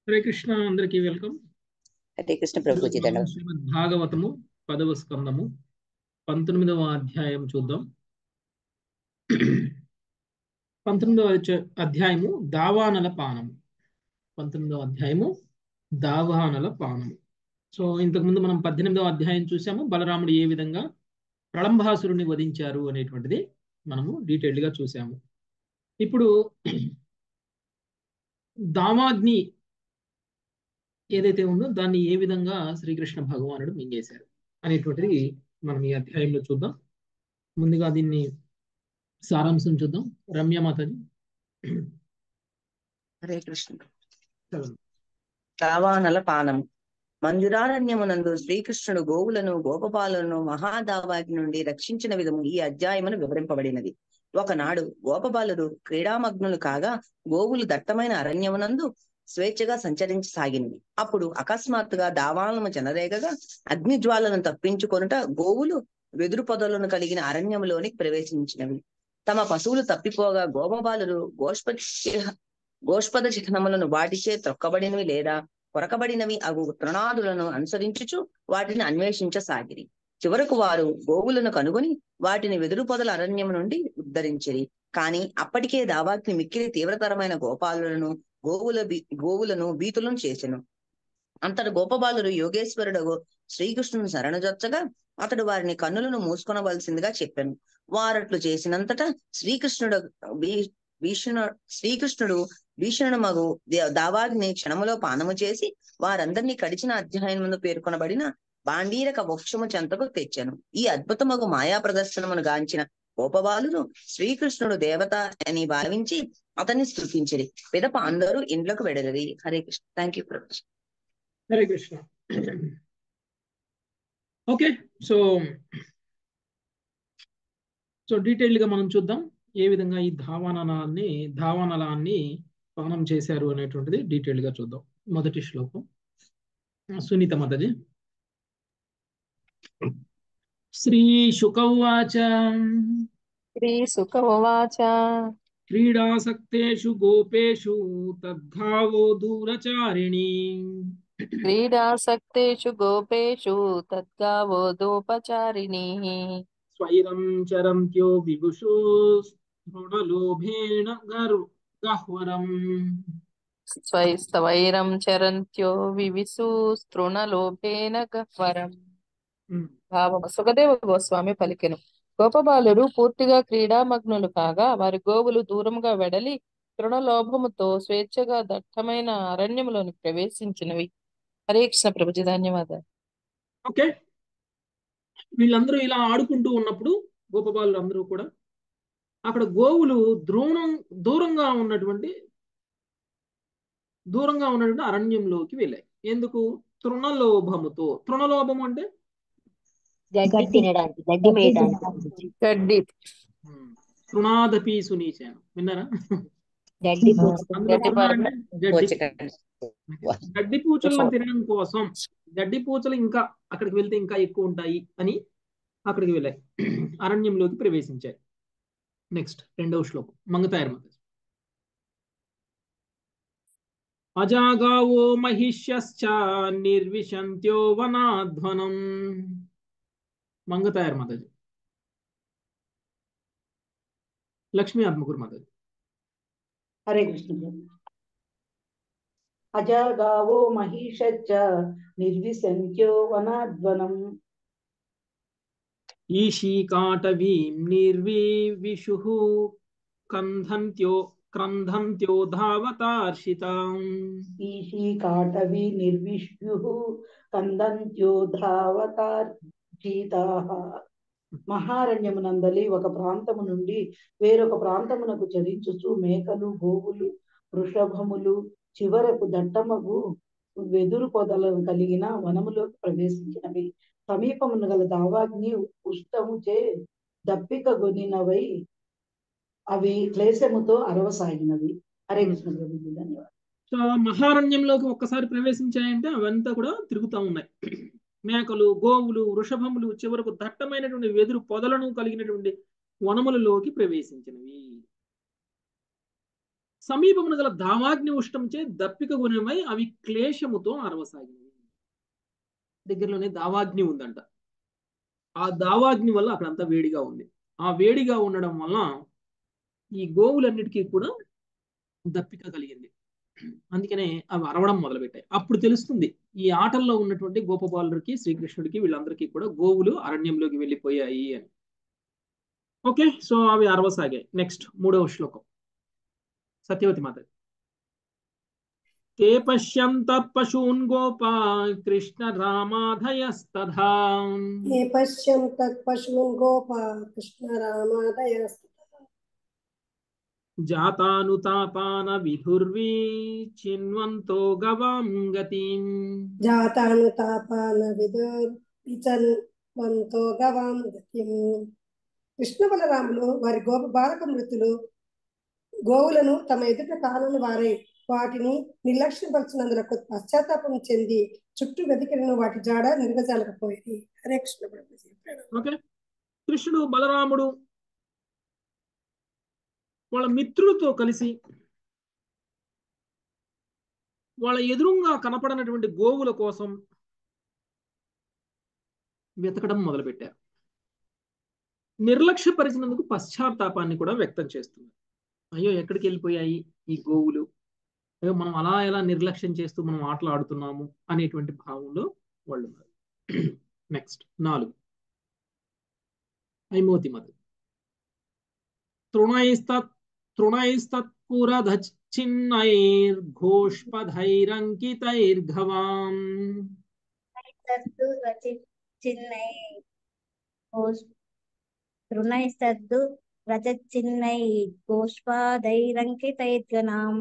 హరే కృష్ణ అందరికీ వెల్కమ్ హరే కృష్ణ ప్రభుజీ దండం శ్రీమద్ భాగవతము పదవ స్కందము పంతొమ్మిదవ అధ్యాయం చూద్దాం పంతొమ్మిదవ అధ్య- అధ్యాయము దావానల పానము పంతొమ్మిదవ అధ్యాయము దావానల పానము సో ఇంతకుముందు మనం పద్దెనిమిదవ అధ్యాయం చూసాము బలరాముడు ఏ విధంగా ప్రళంబాసురుని వధించారు అనేటువంటిది మనము డీటెయిల్డ్ గా చూసాము ఇప్పుడు దావాగ్ని ఏదైతే ఉందో దాన్ని ఏ విధంగా శ్రీకృష్ణ భగవానుడు మింగేశారు అనేటువంటిది మనం ఈ అధ్యాయంలో చూద్దాం ముందుగా దీన్ని సారాంశం చూద్దాం రమ్య మాతాజీ హరే కృష్ణ చదవండి. దావానల పానం మంజురారణ్యమునందు శ్రీకృష్ణుడు గోవులను గోపబాలను మహాదావాగ్ని నుండి రక్షించిన విధము ఈ అధ్యాయమును వివరింపబడినది ఒకనాడు గోపబాలుడు క్రీడామగ్నులు కాగా గోవులు దట్టమైన అరణ్యమునందు స్వేచ్ఛగా సంచరించసాగినవి అప్పుడు అకస్మాత్తుగా దావానము చెనరేగగా అగ్నిజ్వాలను తప్పించుకొనుట గోవులు వెదురు పొదలను కలిగిన అరణ్యములోనికి ప్రవేశించినవి తమ పశువులు తప్పిపోగా గోపబాలురు గోష్ప గోష్పద చిహ్నములను వాటిచే త్రొక్కబడినవి లేదా కొరకబడినవి అగు తృణాదులను అనుసరించుచు వాటిని అన్వేషించసాగిరి చివరకు వారు గోవులను కనుగొని వాటిని వెదురు పొదల అరణ్యం నుండి ఉద్ధరించిరి కాని అప్పటికే దావాగ్ని మిక్కిలి తీవ్రతరమైన గోపాలులను గోవుల బీ- గోవులను బీతులను చేసెను అంతటి గోపబాలురు యోగేశ్వరుడు శ్రీకృష్ణుని శరణజొచ్చగా అతడు వారిని కన్నులను మూసుకొనవలసిందిగా చెప్పాను వారట్లు చేసినంతటా శ్రీకృష్ణుడు భీ- భీషణ శ్రీకృష్ణుడు భీషణుడు మగు దే- దావాగ్ని క్షణములో పానము చేసి వారందరినీ కడిచిన అధ్యాయం ముందు పేర్కొనబడిన బాండీరక వృక్షము చెంతకు తెచ్చాను ఈ అద్భుతమగు మాయా ప్రదర్శనమును గాంచిన గోపబాలురు శ్రీకృష్ణుడు దేవత అని భావించి అతన్ని స్థుతించిరి పిదప అందరూ ఇండ్లకు వెడలరి హరే కృష్ణ థ్యాంక్ యూ ప్రభు హరే కృష్ణ ఓకే సో సో డీటెయిల్డ్ గా మనం చూద్దాం ఏ విధంగా ఈ ధావానలాన్ని ధావానలాన్ని పానం చేశారు అనేటువంటిది డీటెయిల్డ్ గా చూద్దాం మొదటి శ్లోకం సునీత మాతాజీ శ్రీ శుకౌవాచ श्रीसुक उवाच క్రీడాసక్తేషు గోపేషు తద్ధావో దూరచారిణి क्रीडासक्तेषु गोपेषु तद्गावो दोपचारिणीः స్వైరం చరంత్యో విభుషో తృణలోభేణ గర్వ గహ్వరం स्वैस्तवैरं चरन्त्यो विविसु తృణలోభేన గహ్వరం భావము సుఖదేవ గోస్వామి పలికెను గోపబాలురు పూర్తిగా క్రీడామగ్నులు కాగా వారి గోవులు దూరంగా వెడలి తృణలోభముతో స్వేచ్ఛగా దట్టమైన అరణ్యములోని ప్రవేశించినవి హరే కృష్ణ ప్రభుజీ ధన్యవాదాలు ఓకే వీళ్ళందరూ ఇలా ఆడుకుంటూ ఉన్నప్పుడు గోపబాలు అందరూ కూడా అక్కడ గోవులు ద్రోణం దూరంగా ఉన్నటువంటి దూరంగా ఉన్నటువంటి అరణ్యంలోకి వెళ్ళాయి ఎందుకు తృణలోభముతో తృణలోభం అంటే గడ్డి తినడానికి గడ్డి మేయడానికి గడ్డి ఉమ్, తృణాదపి సునీచన విన్నారా గడ్డి పూచ అందులో గడ్డి తృణ అంటే గడ్డి పోచకండి గడ్డి పూచలను తినడం కోసం గడ్డి పూచలు ఇంకా అక్కడికి వెళ్తే ఇంకా ఎక్కువ ఉంటాయి అని అక్కడికి వెళ్ళాయి అరణ్యంలోకి ప్రవేశించాయి నెక్స్ట్ రెండవ శ్లోకం మంగతాయర్ మాత అజాగావో మహిష్యశ్చ నిర్విశంత్యో వనాధ్వనం మంగతాయర్ మాతాజీ లక్ష్మీ ఆత్మకూరు మాతాజీ హరే కృష్ణ ప్రభు. అజాగావో మహిషచ్చ నిర్విశంత్యో వనాధ్వనం ఈశీకాటవీం నిర్వివిషుః కంధంత్యో క్రంధంత్యో ధావతార్షితాం ఈశీ కాటవి నిర్విష్యు కందంత్యో ధావతార్జీతాః మహారణ్యమునందలి ఒక ప్రాంతము నుండి వేరొక ప్రాంతమునకు చరించుచు మేకలు గోవులు వృషభములు చివరకు దట్టమగు వెదురు పొదలను కలిగిన వనములోకి ప్రవేశించినవి సమీపమున గల దావాగ్ని ఉష్టముచే దప్పిక గొనినవై అవి క్లేశముతో అరవసాగినవి హరే కృష్ణ ప్రభుజీ ధన్యవాదాలు సో మహారణ్యంలోకి ఒక్కసారి ప్రవేశించాయంటే అవంతా కూడా తిరుగుతూ ఉన్నాయి మేకలు గోవులు వృషభములు చివరకు దట్టమైనటువంటి వెదురు పొదలను కలిగినటువంటి వనములలోకి ప్రవేశించినవి సమీపమున గల దావాగ్ని ఉష్ణంచే దప్పిక గుణమై అవి క్లేశముతో అరవసాగినవి దగ్గరలోనే దావాగ్ని ఉందంట ఆ దావాగ్ని వల్ల అక్కడంతా వేడిగా ఉంది ఆ వేడిగా ఉండడం వల్ల ఈ గోవులన్నిటికీ కూడా దప్పిక కలిగింది అందుకనే అవి అరవడం మొదలుపెట్టాయి అప్పుడు తెలుస్తుంది ఈ ఆటల్లో ఉన్నటువంటి గోపబాలుడికి శ్రీకృష్ణుడికి వీళ్ళందరికీ కూడా గోవులు అరణ్యంలోకి వెళ్ళిపోయాయి అని ఓకే సో అవి అరవసాగాయి నెక్స్ట్ మూడవ శ్లోకం సత్యవతి మాత ते పశ్యంత పశూన్ గోపా కృష్ణ రామాధయస్తథా ये पश्यं तत् पशून् गोपा कृष्णरामादयस्तथा జాతానుతాపాన విధుర్వీ చిన్వంతో గవాం గతిం जातानुतापान విదుర్విచన్వంతో గవాం గతిం కృష్ణ బలరాములు వారి గోప బాలక మృతులు గోవులను తమ ఎదుట కాలని వారై వాటిని నిర్లక్ష్యపరిచినందులకు పశ్చాత్తాపం చెంది చుట్టూ వెతికిన వాటి జాడ నిర్వచాలకపోయింది హరే కృష్ణ ప్రభుజీ ప్రణామం. ఓకే కృష్ణుడు బలరాముడు వాళ్ళ మిత్రులతో కలిసి వాళ్ళ ఎదురుగా కనపడనటువంటి గోవుల కోసం వెతకడం మొదలుపెట్టారు నిర్లక్ష్యపరిచినందుకు పశ్చాత్తాపాన్ని కూడా వ్యక్తం చేస్తున్నారు అయ్యో ఎక్కడికి వెళ్ళిపోయాయి ఈ గోవులు అయ్యో మనం అలా ఎలా నిర్లక్ష్యం చేస్తూ మనం ఆటలు ఆడుతున్నాము అనేటువంటి భావంలో వాళ్ళు ఉన్నారు నెక్స్ట్ నాలుగు ఐమోతి మధు తృణైస్తత్ తృణైస్తత్పురధచ్చిన్నైర్ఘోష్పధైరంకితైర్ఘవాం తద్దు రచి చిన్నై తృణైస్తద్దు రచచిన్నై గోష్పాదైరంకితైర్గణాం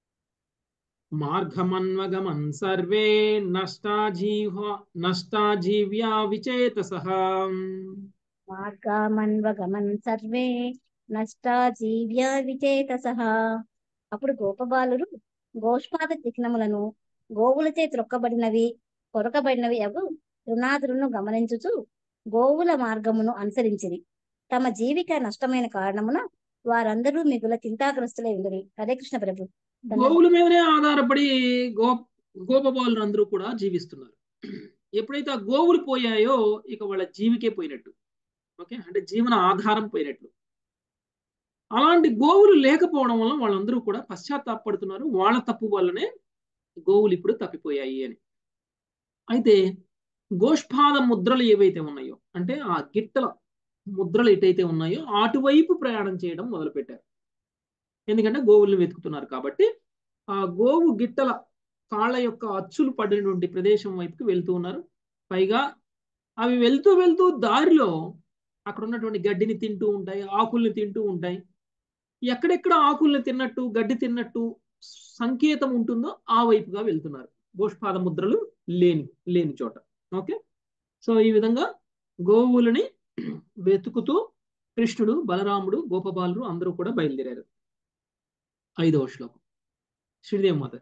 మార్గమన్వగమన్ సర్వే నష్టాజీవ నష్టాజీవ్యా విచేతసః మార్గామన్వగమన్ సర్వే నష్టా జీవ్య విచేతసః అప్పుడు గోపబాలురు గోష్పాద చిహ్నములను గోవుల చేతి రొక్కబడినవి కొరకబడినవి అవు రుణాదులను గమనించుచు గోవుల మార్గమును అనుసరించిరి తమ జీవిక నష్టమైన కారణమున వారందరూ మిగుల చింతాగ్రస్తులై ఉండిరి హరే కృష్ణ ప్రభు గోవుల మీదనే ఆధారపడి గో గోపబాలురు అందరూ కూడా జీవిస్తున్నారు ఎప్పుడైతే ఆ గోవులు పోయాయో ఇక వాళ్ళ జీవికే పోయినట్టు ఓకే అంటే జీవన ఆధారం పోయినట్లు అలాంటి గోవులు లేకపోవడం వల్ల వాళ్ళందరూ కూడా పశ్చాత్తాపడుతున్నారు వాళ్ళ తప్పు వల్లనే గోవులు ఇప్పుడు తప్పిపోయాయి అని అయితే గోష్పాద ముద్రలు ఏవైతే ఉన్నాయో అంటే ఆ గిట్టల ముద్రలు ఎటైతే ఉన్నాయో అటువైపు ప్రయాణం చేయడం మొదలుపెట్టారు ఎందుకంటే గోవుల్ని వెతుకుతున్నారు కాబట్టి ఆ గోవు గిట్టల కాళ్ళ యొక్క అచ్చులు పడినటువంటి ప్రదేశం వైపుకి వెళ్తూ ఉన్నారు పైగా అవి వెళ్తూ వెళ్తూ దారిలో అక్కడ ఉన్నటువంటి గడ్డిని తింటూ ఉంటాయి ఆకుల్ని తింటూ ఉంటాయి ఎక్కడెక్కడ ఆకుల్ని తిన్నట్టు గడ్డి తిన్నట్టు సంకేతం ఉంటుందో ఆ వైపుగా వెళ్తున్నారు గోష్పాద ముద్రలు లేని లేని చోట ఓకే సో ఈ విధంగా గోవులని వెతుకుతూ కృష్ణుడు బలరాముడు గోపబాలురు అందరూ కూడా బయలుదేరారు ఐదవ శ్లోకం శ్రీదేవి మాత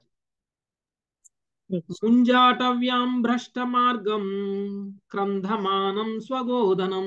ముంజాటవ్యాం భ్రష్ట మార్గం క్రంధమానం స్వగోదనం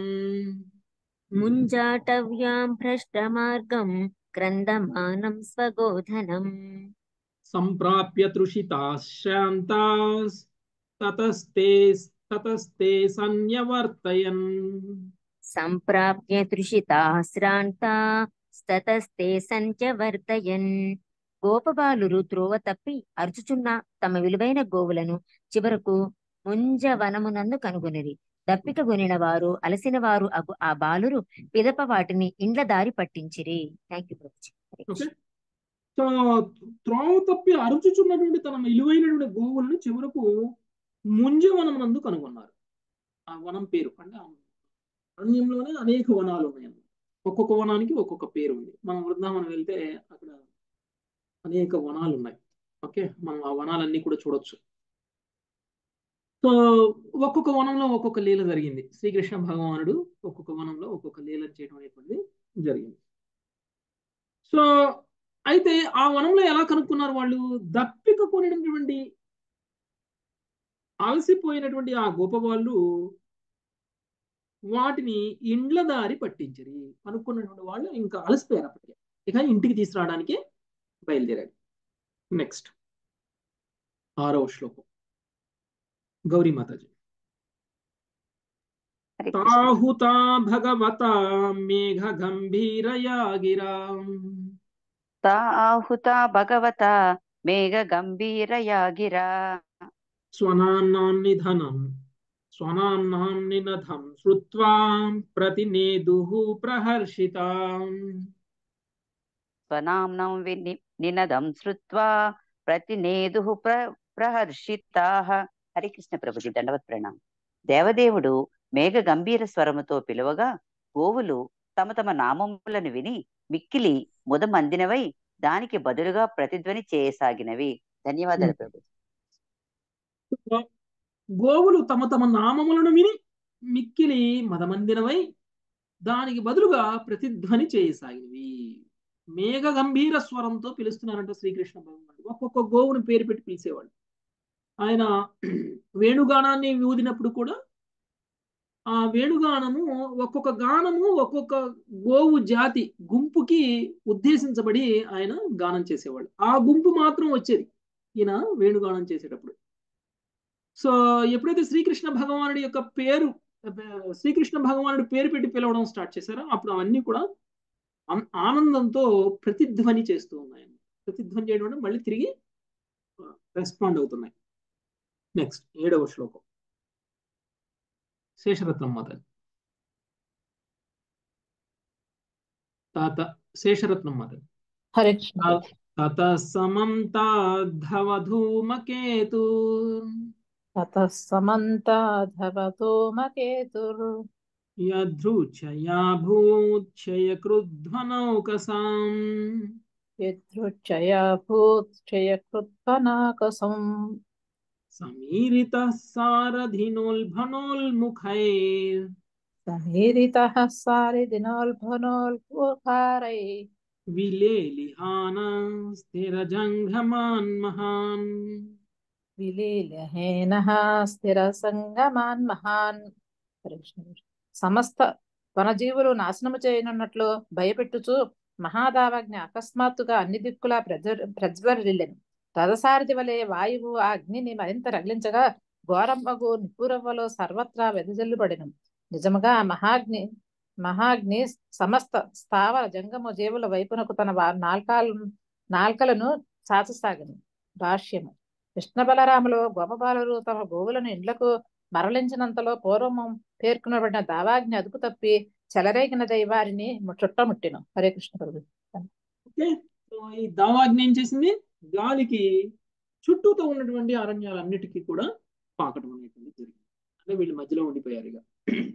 ముంజాటవ్యాం భ్రష్టమార్గం క్రందమానం స్వగోధనం సంప్రాప్య తృషితాశాంతాస్ తతస్తే తతస్తే సన్యవర్తయన్ సంప్రాప్య తృషితాశ్రాంతా స్తతస్తే సంచవర్తయన్ గోపబాలురు త్రోవ తప్పి అరుచుచున్న తమ విలువైన గోవులను చివరకు ముంజ వనమునందు కనుగొనిరి దప్పిక గొనిన వారు అలసిన వారు అగు ఆ బాలురు పిదప వాటిని ఇండ్ల దారి పట్టించిరి థ్యాంక్ యూ ప్రభుజీ హరే ఓకే కృష్ణ. సో త్రోవ తప్పి అరుచుచున్నటువంటి తన విలువైనటువంటి గోవులను చివరకు ముంజవనం నందు కనుగొన్నారు ఆ వనం పేరు అంటే ఆ అరణ్యంలోనే అనేక వనాలు ఉన్నాయి ఒక్కొక్క వనానికి ఒక్కొక్క పేరు ఉంది మనం వృందావనం వెళ్తే అక్కడ అనేక వనాలు ఉన్నాయి ఓకే మనం ఆ వనాలన్నీ కూడా చూడొచ్చు సో ఒక్కొక్క వనంలో ఒక్కొక్క లీల జరిగింది శ్రీకృష్ణ భగవానుడు ఒక్కొక్క వనంలో ఒక్కొక్క లీల చేయడం అనేటువంటిది జరిగింది సో అయితే ఆ వనంలో ఎలా కనుక్కున్నారు వాళ్ళు దప్పిక కొనినటువంటి అలసిపోయినటువంటి ఆ గోపవాళ్ళు వాటిని ఇండ్ల దారి పట్టించరి అనుకున్నటువంటి వాళ్ళు ఇంకా అలసిపోయారు అప్పటికే ఇక ఇంటికి తీసుకురావడానికి బయలుదేరాడు నెక్స్ట్ ఆరవ శ్లోకం గౌరీ మాతాజీ హరే కృష్ణ తాహుతా భగవతా మేఘ గంభీరయా గిరా తా ఆహుత భగవత మేఘ గంభీరయా గిరా స్వనాన్నాం నిధనం స్వనాన్నాం నినధం శ్రుత్వా ప్రతినేదుః ప్రహర్షితాం స్వనాంనం విని నినదం శ్రుత్వా ప్రతినేదుః ప్ర ప్రహర్షితాః హరే కృష్ణ ప్రభుజీ దండవత్ ప్రణాం దేవదేవుడు మేఘ గంభీర స్వరముతో పిలువగా గోవులు తమ తమ నామములను విని మిక్కిలి ముదమందినవై దానికి బదులుగా ప్రతిధ్వని చేయసాగినవి ధన్యవాదాలు ప్రభు గోవులు తమ తమ నామములను విని మిక్కిలి మదమందినమై దానికి బదులుగా ప్రతిధ్వని చేయసాగినవి మేఘ గంభీర స్వరంతో పిలుస్తున్నారంట శ్రీకృష్ణ భగవానుడు ఒక్కొక్క గోవుని పేరు పెట్టి పిలిచేవాడు ఆయన వేణుగానాన్ని ఊదినప్పుడు కూడా ఆ వేణుగానము ఒక్కొక్క గానము ఒక్కొక్క గోవు జాతి గుంపుకి ఉద్దేశించబడి ఆయన గానం చేసేవాడు ఆ గుంపు మాత్రం వచ్చేది ఈయన వేణుగానం చేసేటప్పుడు సో ఎప్పుడైతే శ్రీకృష్ణ భగవానుడి యొక్క పేరు శ్రీకృష్ణ భగవానుడి పేరు పెట్టి పిలవడం స్టార్ట్ చేశారో అప్పుడు అవన్నీ కూడా ఆన్- ఆనందంతో ప్రతిధ్వని చేస్తూ ఉన్నాయి ప్రతిధ్వని చేయడం అంటే మళ్ళీ తిరిగి రెస్పాండ్ అవుతున్నాయి నెక్స్ట్ ఏడవ శ్లోకం శేషరత్నం మాత తాత శేషరత్నం మాత హరే కృష్ణ తత సమం తాద్ధవధూమకేతు తతః సమంతాధవతోమకేతుర్ యదృచ్ఛయా భూచ్చయకృధ్వనౌకసాం యదృచ్ఛయాభూత్క్షయకృత్వనాకసం సమీరితः సారథినోల్భనోల్ముఖైర్ సమీరితः సారిదినోల్భనోల్పుకారై విలేలిహాన స్థిరజంఘమాన్ మహాన్ విలీలహేనః స్థిరసంగమాన్ మహాన్ హరే కృష్ణ. సమస్త వనజీవులు నాశనము చేయనున్నట్లు భయపెట్టుచు మహాదావాగ్ని అకస్మాత్తుగా అన్ని దిక్కులా ప్రజ్వర ప్రజ్వరిల్లెను రథసారథి వలె వాయువు ఆ అగ్నిని మరింత రగిలించగా ఘోరమ్మగు నిప్పురవ్వలో సర్వత్రా వెదజల్లుబడెను నిజముగా ఆ మహాగ్ని మహాగ్ని సమస్త స్థావర జంగము జీవుల వైపునకు తన వా- నాల్కాలు నాల్కలను చాచసాగను భాష్యము కృష్ణ బలరాములు గోపబాలురు తమ గోవులను ఇండ్లకు మరలించినంతలో పూర్వము పేర్కొనబడిన దావాగ్ని అదుపు తప్పి చెలరేగినదై వారిని ము- చుట్టముట్టెను హరే కృష్ణ ప్రభు ఓకే సో ఈ దావాగ్ని ఏం చేసింది గాలికి చుట్టూతో ఉన్నటువంటి అరణ్యాలన్నిటికీ కూడా పాకటం అనేటువంటి జరిగింది అంటే వీళ్ళు మధ్యలో ఉండిపోయారు ఇక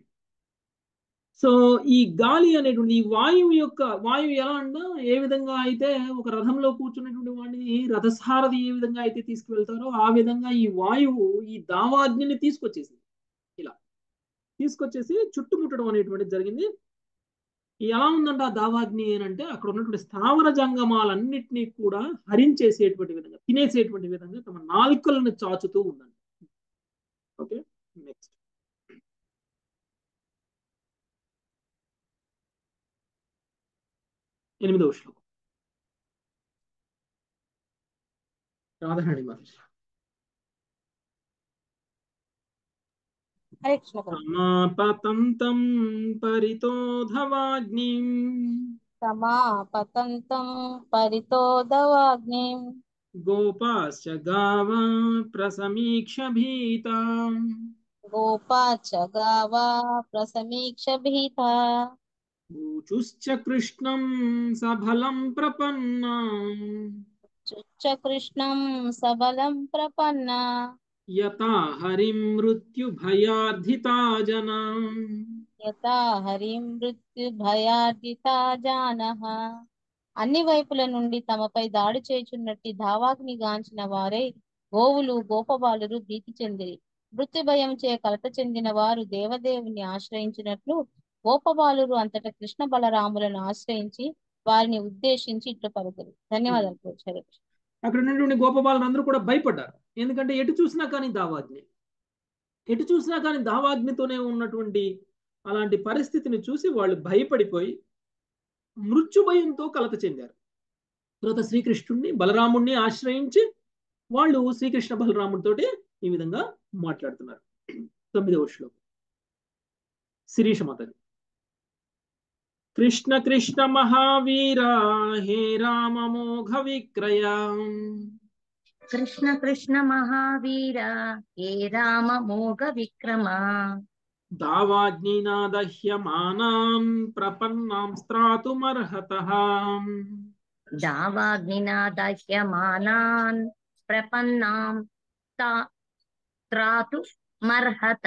సో ఈ గాలి అనేటువంటి ఈ వాయువు యొక్క వాయువు ఎలా అంటే ఏ విధంగా అయితే ఒక రథంలో కూర్చున్నటువంటి వాడిని రథసారథి ఏ విధంగా అయితే తీసుకువెళ్తారో ఆ విధంగా ఈ వాయువు ఈ దావాగ్నిని తీసుకొచ్చేసింది ఇలా తీసుకొచ్చేసి చుట్టుముట్టడం అనేటువంటిది జరిగింది ఎలా ఉందంటే ఆ దావాగ్ని అంటే అక్కడ ఉన్నటువంటి స్థావర జంగమాలన్నిటినీ కూడా హరించేసేటువంటి విధంగా తినేసేటువంటి విధంగా తమ నాలుకలను చాచుతూ ఉందండి ఓకే నెక్స్ట్ ఎనిమిదవ శ్లోకం రాధారాణి మహర్షి హరే కృష్ణ ప్రభు సమాపతంతం పరితోధవాగ్నిం సమాపతంతం పరితోదవాగ్నిం గోపాశ్చ గావా ప్రసమీక్ష భీతాం గోపాచ గావా ప్రసమీక్ష భీత ఊచుశ్చ కృష్ణం సఫలం ప్రపన్నాం చుచ్చ కృష్ణం సబలం ప్రపన్న యథా హరిం మృత్యుభయార్ధితా జనాం యథా హరిం మృత్యు భయార్జితా జానః అన్ని వైపుల నుండి తమపై దాడి చేయుచున్నట్టి దావాగ్ని గాంచిన వారై గోవులు గోపబాలురు భీతి చెందిరి మృత్యు భయం చే కలత చెందిన వారు దేవదేవుని ఆశ్రయించినట్లు గోపబాలురు అంతటా కృష్ణ బలరాములను ఆశ్రయించి వారిని ఉద్దేశించి ఇట్లు పలుకురు ధన్యవాదాలు ప్రభు. హరే కృష్ణ. అక్కడ ఉన్నటువంటి గోపబాలందరూ కూడా భయపడ్డారు ఎందుకంటే ఎటు చూసినా కానీ దావాగ్ని ఎటు చూసినా కానీ దావాగ్నితోనే ఉన్నటువంటి అలాంటి పరిస్థితిని చూసి వాళ్ళు భయపడిపోయి మృత్యు భయంతో కలత చెందారు తర్వాత శ్రీకృష్ణుడిని బలరాముడిని ఆశ్రయించి వాళ్ళు శ్రీకృష్ణ బలరాముడితోటి ఈ విధంగా మాట్లాడుతున్నారు తొమ్మిదవ శ్లోకం శిరీష మాతది కృష్ణ కృష్ణ మహావీర హే రామ మోఘ విక్రయ కృష్ణ కృష్ణ మహావీర హే రామ మోగ విక్రమ దావాగ్నినా దహ్యమానాన్ ప్రపన్నాం స్త్రాతుమర్హత దావాగ్నినా దహ్యమానాన్ ప్రపన్నాం తా- త్రాతు మర్హత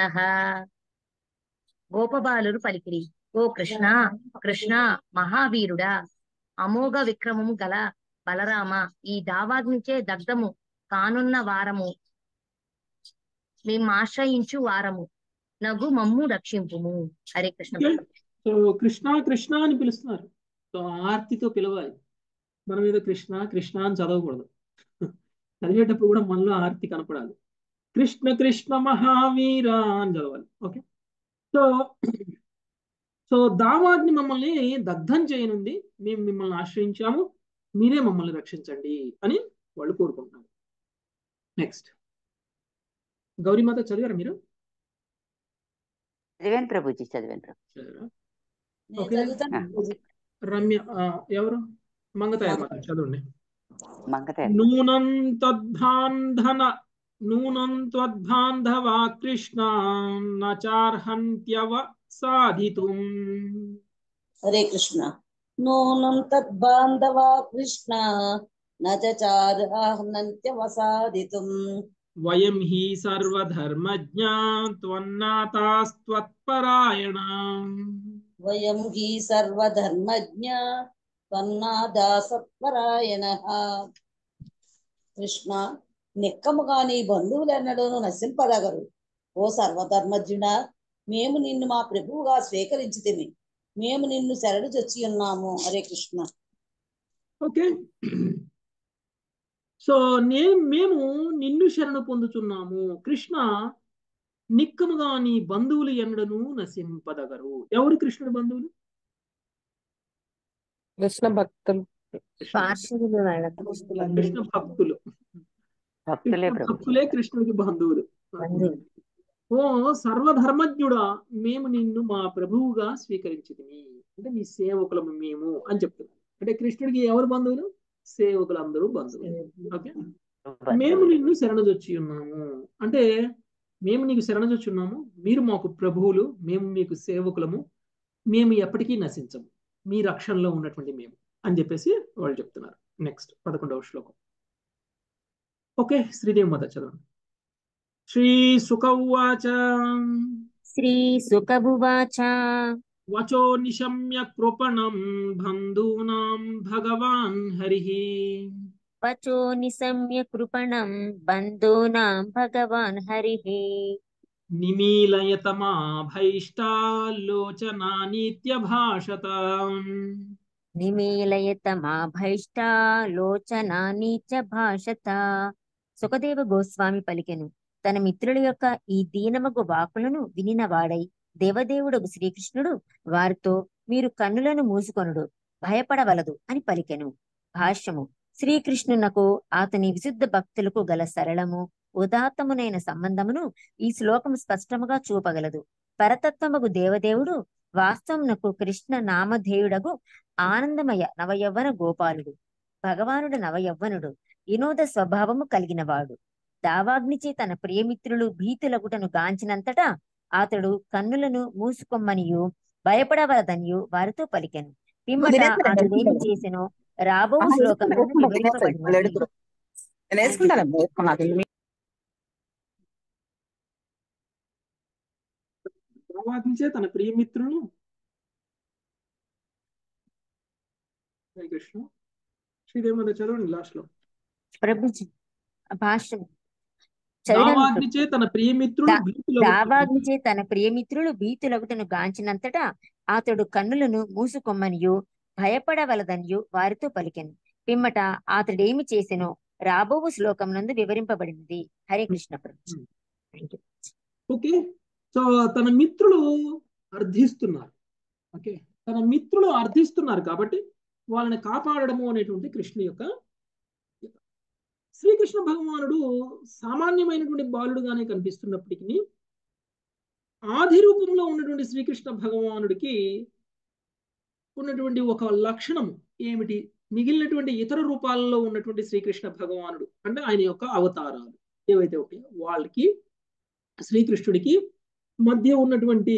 గోపబాలురు పలికిరి ఓ కృష్ణ కృష్ణ మహావీరుడా అమోఘ విక్రమము గల బలరామ ఈ దావాగ్నిచే దగ్ధము కానున్న వారము మేము ఆశ్రయించు వారము నగు మమ్ము రక్షింపుము హరే కృష్ణ Okay. సో కృష్ణ కృష్ణ అని పిలుస్తున్నారు సో ఆర్తితో పిలవాలి మనం ఏదో కృష్ణ కృష్ణ అని చదవకూడదు చదివేటప్పుడు కూడా మనలో ఆర్తి కనపడాలి కృష్ణ కృష్ణ మహావీర అని చదవాలి ఓకే సో సో దావాగ్ని మమ్మల్ని దగ్ధం చేయనుంది మేము మిమ్మల్ని ఆశ్రయించాము మీరే మమ్మల్ని రక్షించండి అని వాళ్ళు కోరుకుంటున్నారు నెక్స్ట్ గౌరీమాత చదివారా మీరు చదివాను ప్రభుజీ చదివాను ప్రభు చదివారా నేను ఓకే చదువుతాను ప్రభుజీ. రమ్య ఆ, ఎవరు మంగతాయ మాత చదవండి మంగతే నూనం తద్భాంధన నూనం త్వద్బాంధవా కృష్ణ నచార్హంత్యవ సాధితుం హరే కృష్ణ నూనం తద్బాంధవా కృష్ణ నచార్హనంత్యవసాదితుం వయం హి సర్వధర్మజ్ఞా త్వన్నాతాస్త్వత్పరాయణ వయం హి సర్వధర్మజ్ఞ త్వన్నాదాసత్పరాయణ కృష్ణ నిక్కముగా నీ బంధువులెన్నడూను నశింపదగరు ఓ సర్వధర్మజ్ఞుడా మేము నిన్ను మా ప్రభువుగా స్వీకరించితిమి మేము నిన్ను శరణు చొచ్చి ఉన్నాము హరే కృష్ణ ఓకే సో నేను మేము నిన్ను శరణు పొందుచున్నాము కృష్ణ నిక్కముగా నీ బంధువులు ఎన్నడను నశింపదగరు ఎవరు కృష్ణుడి బంధువులు కృష్ణ భక్తులు కృష్ణ పార్షదులు వాళ్ళకు కృష్ణ భక్తులు భక్తులే కృష్ణ ప్రభు భక్తులే కృష్ణుడికి బంధువులు బంధువులు ఓ సర్వధర్మజ్ఞుడా మేము నిన్ను మా ప్రభువుగా స్వీకరించింది అంటే నీ సేవకులము మేము అని చెప్తున్నాం అంటే కృష్ణుడికి ఎవరు బంధువులు సేవకులందరూ బంధువులు ఓకే మేము నిన్ను శరణుజొచ్చి ఉన్నాము అంటే మేము నీకు శరణుజొచ్చి ఉన్నాము మీరు మాకు ప్రభువులు మేము మీకు సేవకులము మేము ఎప్పటికీ నశించము మీ రక్షణలో ఉన్నటువంటి మేము అని చెప్పేసి వాళ్ళు చెప్తున్నారు నెక్స్ట్ పదకొండవ శ్లోకం ఓకే శ్రీదేవి మాత చదవండి శ్రీ సుఖ ఉవాచ శ్రీ సుఖభువాచ వచో నిశమ్య కృపణం బంధూనాం భగవాన్ హరిః వచో నిశమ్య కృపణం బంధూనాం భగవాన్ హరిః నిమీలయతమాభైష్టాలోచనానీత్యభాషత నిమీలయత మా భైష్టాలోచనాని చ భాషత సుఖదేవ గోస్వామి పలికెను తన మిత్రుల యొక్క ఈ దీనమగు వాకులను వినినవాడై దేవదేవుడు శ్రీకృష్ణుడు వారితో మీరు కన్నులను మూసుకొనుడు భయపడవలదు అని పలికెను భాష్యము శ్రీకృష్ణునకు అతని విశుద్ధ భక్తులకు గల సరళము ఉదాత్తమునైన సంబంధమును ఈ శ్లోకము స్పష్టముగా చూపగలదు పరతత్వముగు దేవదేవుడు వాస్తవమునకు కృష్ణ నామధేయుడగు ఆనందమయ నవయవ్వన గోపాలుడు భగవానుడు నవయవ్వనుడు వినోద స్వభావము కలిగినవాడు దావాగ్నిచే తన ప్రియమిత్రులు భీతులగుటను గాంచినంతటా అతడు కన్నులను మూసుకొమ్మనియు భయపడవలదనియు వారితో పలికెను పిమ్మట అతడేమి చేసెనో రాబో శ్లోకములను వివరింపబడినది నేను వేసుకుంటాను వేసుకున్నాను ప్రవాదించే తన ప్రియమిత్రులు హరే కృష్ణ శ్రీదేవి మాత చదవండి లాస్ట్ లో ప్రభుజీ భాష్యం చదవడం దావాగ్నిచే తన ప్రియమిత్రులు దా- భీతులగుట దావాగ్నిచే తన ప్రియమిత్రులు భీతులగుటను గాంచినంతటా అతడు కన్నులను మూసుకొమ్మనియు భయపడవలదనియు వారితో పలికెను పిమ్మట అతడేమి చేసెనో రాబోవు శ్లోకం నందు వివరింపబడినది హరే కృష్ణ ప్రభు థ్యాంక్ యూ ఓకే సో తన మిత్రులు అర్థిస్తున్నారు ఓకే తన మిత్రులు అర్థిస్తున్నారు కాబట్టి వాళ్ళని కాపాడడము అనేటువంటి కృష్ణుని యొక్క శ్రీకృష్ణ భగవానుడు సామాన్యమైనటువంటి బాలుడుగానే కనిపిస్తున్నప్పటికీ ఆది రూపంలో ఉన్నటువంటి శ్రీకృష్ణ భగవానుడికి ఉన్నటువంటి ఒక లక్షణం ఏమిటి మిగిలినటువంటి ఇతర రూపాలలో ఉన్నటువంటి శ్రీకృష్ణ భగవానుడు అంటే ఆయన యొక్క అవతారాలు ఏవైతే ఉంటాయో వాళ్ళకి శ్రీకృష్ణుడికి మధ్య ఉన్నటువంటి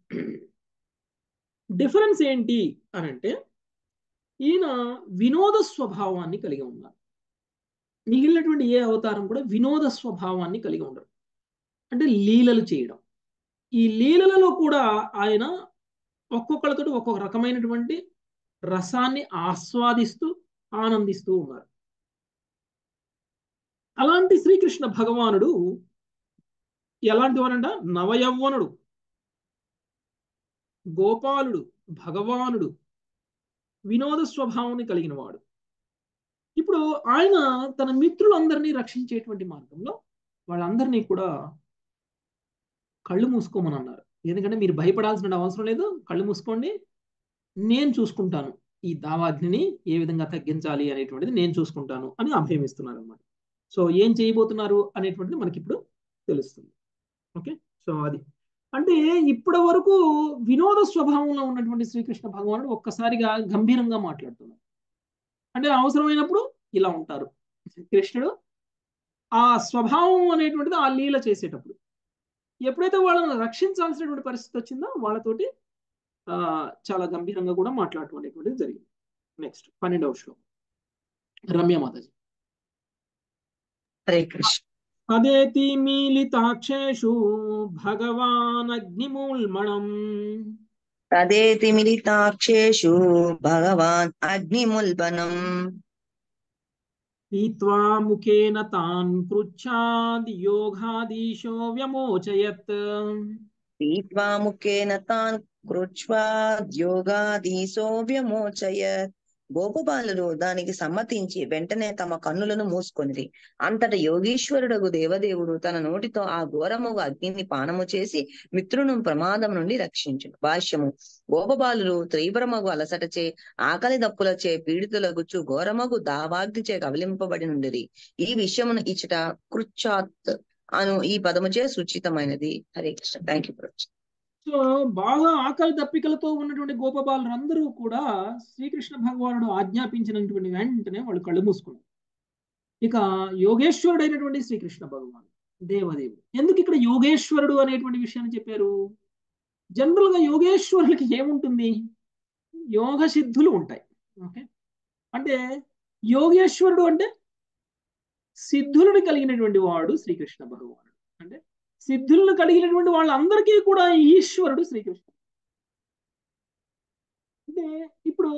డిఫరెన్స్ ఏంటి అని అంటే ఈయన వినోద స్వభావాన్ని కలిగి ఉన్నారు మిగిలినటువంటి ఏ అవతారం కూడా వినోద స్వభావాన్ని కలిగి ఉండరు అంటే లీలలు చేయడం ఈ లీలలలో కూడా ఆయన ఒక్కొక్కరితో ఒక్కొక్క రకమైనటువంటి రసాన్ని ఆస్వాదిస్తూ ఆనందిస్తూ ఉన్నారు అలాంటి శ్రీకృష్ణ భగవానుడు ఎలాంటి వారంట నవయవ్వనుడు గోపాలుడు భగవానుడు వినోద స్వభావాన్ని కలిగిన వాడు ఇప్పుడు ఆయన తన మిత్రులందరినీ రక్షించేటువంటి మార్గంలో వాళ్ళందరినీ కూడా కళ్ళు మూసుకోమని అన్నారు ఎందుకంటే మీరు భయపడాల్సిన అవసరం లేదు కళ్ళు మూసుకోండి నేను చూసుకుంటాను ఈ దావాగ్నిని ఏ విధంగా తగ్గించాలి అనేటువంటిది నేను చూసుకుంటాను అని అభయం ఇస్తున్నారు అనమాట సో ఏం చేయబోతున్నారు అనేటువంటిది మనకి ఇప్పుడు తెలుస్తుంది ఓకే సో అది అంటే ఇప్పటి వరకు వినోద స్వభావంలో ఉన్నటువంటి శ్రీకృష్ణ భగవానుడు ఒక్కసారిగా గంభీరంగా మాట్లాడుతున్నారు అంటే అవసరమైనప్పుడు ఇలా ఉంటారు కృష్ణుడు ఆ స్వభావం అనేటువంటిది ఆ లీల చేసేటప్పుడు ఎప్పుడైతే వాళ్ళని రక్షించాల్సినటువంటి పరిస్థితి వచ్చిందో వాళ్ళతోటి ఆ చాలా గంభీరంగా కూడా మాట్లాడటం జరిగింది నెక్స్ట్ పన్నెండవ శ్లోకం రమ్య మాతాజీ హరే కృష్ణ అదేతి మీలితాక్షేషు భగవాన్ అగ్నిమూల్మణం తదేతి మిలితాక్షేషు భగవాన్ అగ్నిముల్బనం పీత్వా ముఖేన తాన్ కృచ్ఛాద్ యోగాదీశో వ్యమోచయత్ పీత్వా ముఖేన తాన్ కృచ్వా యోగాదీశో వ్యమోచయత్ గోపబాలులు దానికి సమ్మతించి వెంటనే తమ కన్నులను మూసుకొనిరి అంతట యోగీశ్వరుడగు దేవదేవుడు తన నోటితో ఆ ఘోరముగు అగ్నిని పానము చేసి మిత్రును ప్రమాదం నుండి రక్షించును భాష్యము గోపబాలులు తీవ్రమగు అలసటచే ఆకలి దప్పులచే పీడితులగుచు ఘోరమగు దావాగ్నిచే కవలింపబడి నుండిరి ఈ విషయమును ఇచ్చట కృచ్చాత్ అను ఈ పదముచే సూచితమైనది Hare Krishna thank you so బాగా ఆకలి దప్పికలతో ఉన్నటువంటి గోపబాలురందరూ కూడా శ్రీకృష్ణ భగవానుడు ఆజ్ఞాపించినటువంటి వెంటనే వాళ్ళు కళ్ళు మూసుకున్నారు ఇక యోగేశ్వరుడైనటువంటి శ్రీకృష్ణ భగవానుడు దేవదేవుడు ఎందుకు ఇక్కడ యోగేశ్వరుడు అనేటువంటి విషయాన్ని చెప్పారు జనరల్ గా యోగేశ్వరులకి ఏముంటుంది యోగ సిద్ధులు ఉంటాయి ఓకే అంటే యోగేశ్వరుడు అంటే సిద్ధులను కలిగినటువంటి వాడు శ్రీకృష్ణ భగవానుడు అంటే సిద్ధులను కలిగినటువంటి వాళ్ళందరికీ కూడా ఈశ్వరుడు శ్రీకృష్ణుడు అంటే ఇప్పుడు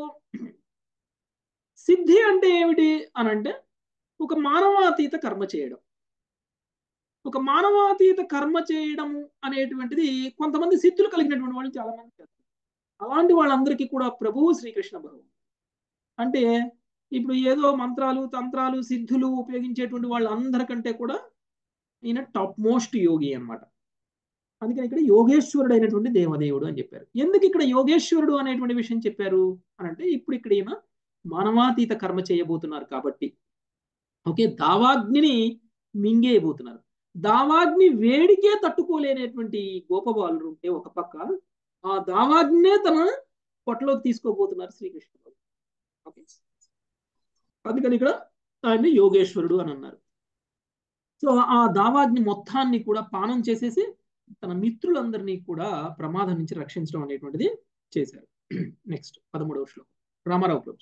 సిద్ధి అంటే ఏమిటి అని అంటే ఒక మానవాతీత కర్మ చేయడం ఒక మానవాతీత కర్మ చేయడం అనేటువంటిది కొంతమంది సిద్ధులు కలిగినటువంటి వాళ్ళు చాలా మంది చేస్తారు అలాంటి వాళ్ళందరికీ కూడా ప్రభువు శ్రీకృష్ణ భగవాన్ అంటే ఇప్పుడు ఏదో మంత్రాలు తంత్రాలు సిద్ధులు ఉపయోగించేటువంటి వాళ్ళందరికంటే కూడా ఈయన టాప్ మోస్ట్ యోగి అనమాట అందుకని ఇక్కడ యోగేశ్వరుడు అయినటువంటి దేవదేవుడు అని చెప్పారు ఎందుకు ఇక్కడ యోగేశ్వరుడు అనేటువంటి విషయం చెప్పారు అని అంటే ఇప్పుడు ఇక్కడ ఈయన మానవాతీత కర్మ చేయబోతున్నారు కాబట్టి ఓకే దావాగ్నిని మింగేయబోతున్నారు దావాగ్ని వేడికే తట్టుకోలేనటువంటి గోపబాలుడు ఉంటే ఒక పక్క ఆ దావాగ్నే తన పొట్టలోకి తీసుకోబోతున్నారు శ్రీకృష్ణ ఓకే అందుకని ఇక్కడ ఆయన్ని యోగేశ్వరుడు అని అన్నారు సో ఆ దావాగ్ని మొత్తాన్ని కూడా పానం చేసేసి తన మిత్రులందరినీ కూడా ప్రమాదం నుంచి రక్షించడం అనేటువంటిది చేశారు నెక్స్ట్ పదమూడవ శ్లోకం రామారావు ప్రభు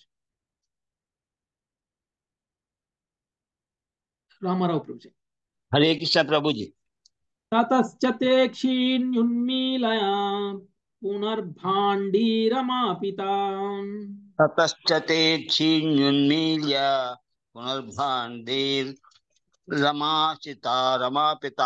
రామారావు ప్రభు హరే కృష్ణ ప్రభుజీ తతశ్చతే క్షీణ్యున్మీలయా పునర్భాండీరమాపిత తతశ్చతే క్షీణ్యున్మీల్య పునర్భాండీర్ రమాచిత రమాపిత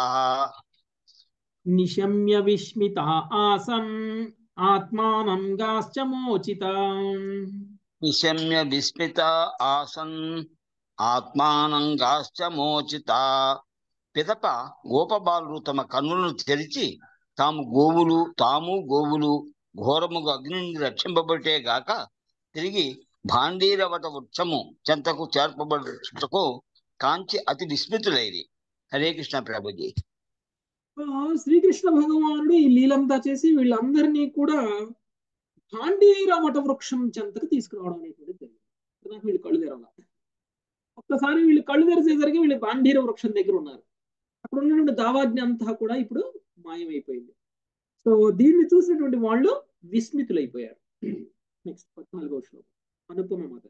నిశమ్య విస్మిత ఆసన్ ఆత్మానం గాశ్చ మోచిత నిశమ్య విస్మిత ఆసన్ ఆత్మానంగాశ్చ మోచిత పిదప గోపబాలురు తమ కన్నులను తెరిచి తాము గోవులు తాము గోవులు ఘోరముగా అగ్ని నుండి రక్షింపబట్టే గాక తిరిగి భాండీరవట వృక్షము చెంతకు చేర్పబడుటకు కాంచి అతి విస్మితులైరి హరే కృష్ణ ప్రభుజీ ఆ, శ్రీకృష్ణ భగవానుడు ఈ లీలంతా చేసి వీళ్ళందరినీ కూడా పాండీర వట వృక్షం చెంతకు తీసుకురావడం అనేటువంటిది జరిగింది నాకు వీళ్ళు కళ్ళు తెరవాలి ఒక్కసారి వీళ్ళు కళ్ళు తెరిచేసరికి వీళ్ళు పాండీర వృక్షం దగ్గర ఉన్నారు అక్కడ ఉన్నటువంటి దావాజ్ఞ అంతా కూడా ఇప్పుడు మాయమైపోయింది సో దీన్ని చూసినటువంటి వాళ్ళు విస్మితులైపోయారు నెక్స్ట్ పద్నాలుగో శ్లోకం అనుపమ మాత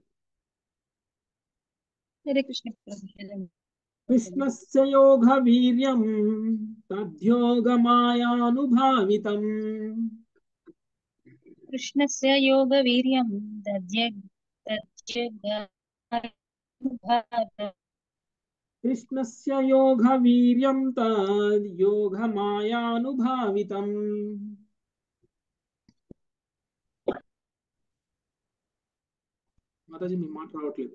హరే కృష్ణ ప్రభుజీ కృష్ణస్య యోగ వీర్యం తద్యోగ మాయానుభావితం కృష్ణస్య యోగ వీర్యం దద్య దద్య కృష్ణస్య యోగ వీర్యం తద్యోగ మాయానుభావితం మాతాజీ మీ మాట రావట్లేదు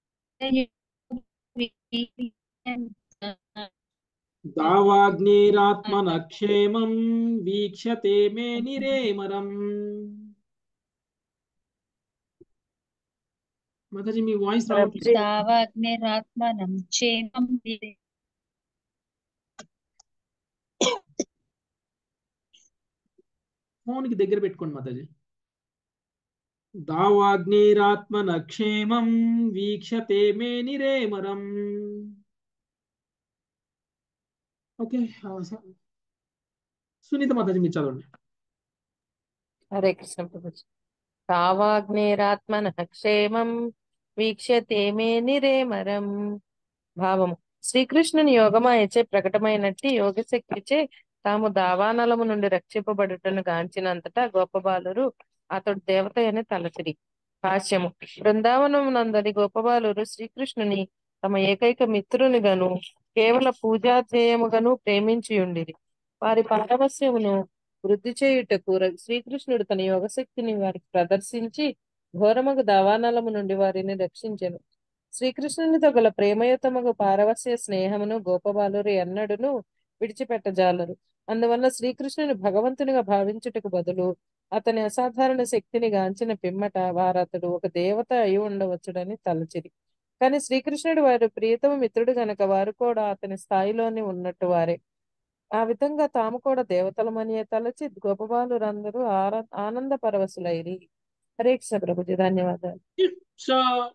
దావాగ్నేరాత్మన క్షేమం వీక్షతే మే నిరేమరం మాతాజీ మీ వాయిస్ రావట్లేదు దావాగ్నిరాత్మనం క్షేమం విదే ఫోన్ కి దగ్గర పెట్టుకోండి మాతాజీ దావాగ్నేరాత్మన క్షేమం వీక్షతే మే నిరేమరం ఓకే సునీత మాతాజీ మీరు చదవండి హరే కృష్ణ ప్రభుజీ తావాగ్నేరాత్మన క్షేమం వీక్ష్యతే మే నిరేమరం భావము శ్రీకృష్ణుని యోగమాయచే ప్రకటమైనట్టి యోగశక్తిచే తాము దావానలము నుండి రక్షింపబడుటను గాంచినంతటా గోపబాలురు అతడు దేవత అని తలచిరి భాష్యము బృందావనమునందరి గోపబాలురు శ్రీకృష్ణుని తమ ఏకైక మిత్రుని గను కేవల పూజాధ్యేయముగను ప్రేమించియుండిరి వారి పారవస్యమును వృద్ధి చేయుటకు ర- శ్రీకృష్ణుడు తన యోగశక్తిని వారికి ప్రదర్శించి ఘోరమగు దావానలము నుండి వారిని రక్షించెను శ్రీకృష్ణునితో గల ప్రేమయుతమగు పారవస్య స్నేహమును గోపబాలురు ఎన్నడును విడిచిపెట్టజాలరు అందువల్ల శ్రీకృష్ణుని భగవంతునిగా భావించుటకు బదులు అతని అసాధారణ శక్తిని గాంచిన పిమ్మట వారతడు ఒక దేవత అయి ఉండవచ్చుడని తలచిరి కానీ శ్రీకృష్ణుడు వారి ప్రియతమ మిత్రుడు గనక వారు కూడా అతని స్థాయిలోనే ఉన్నట్టు వారే ఆ విధంగా తాము కూడా దేవతలమని తలచి గోపబాలురందరూ ఆర ఆనంద పరవశులైరి హరే కృష్ణ ప్రభుజీ ధన్యవాదాలు సో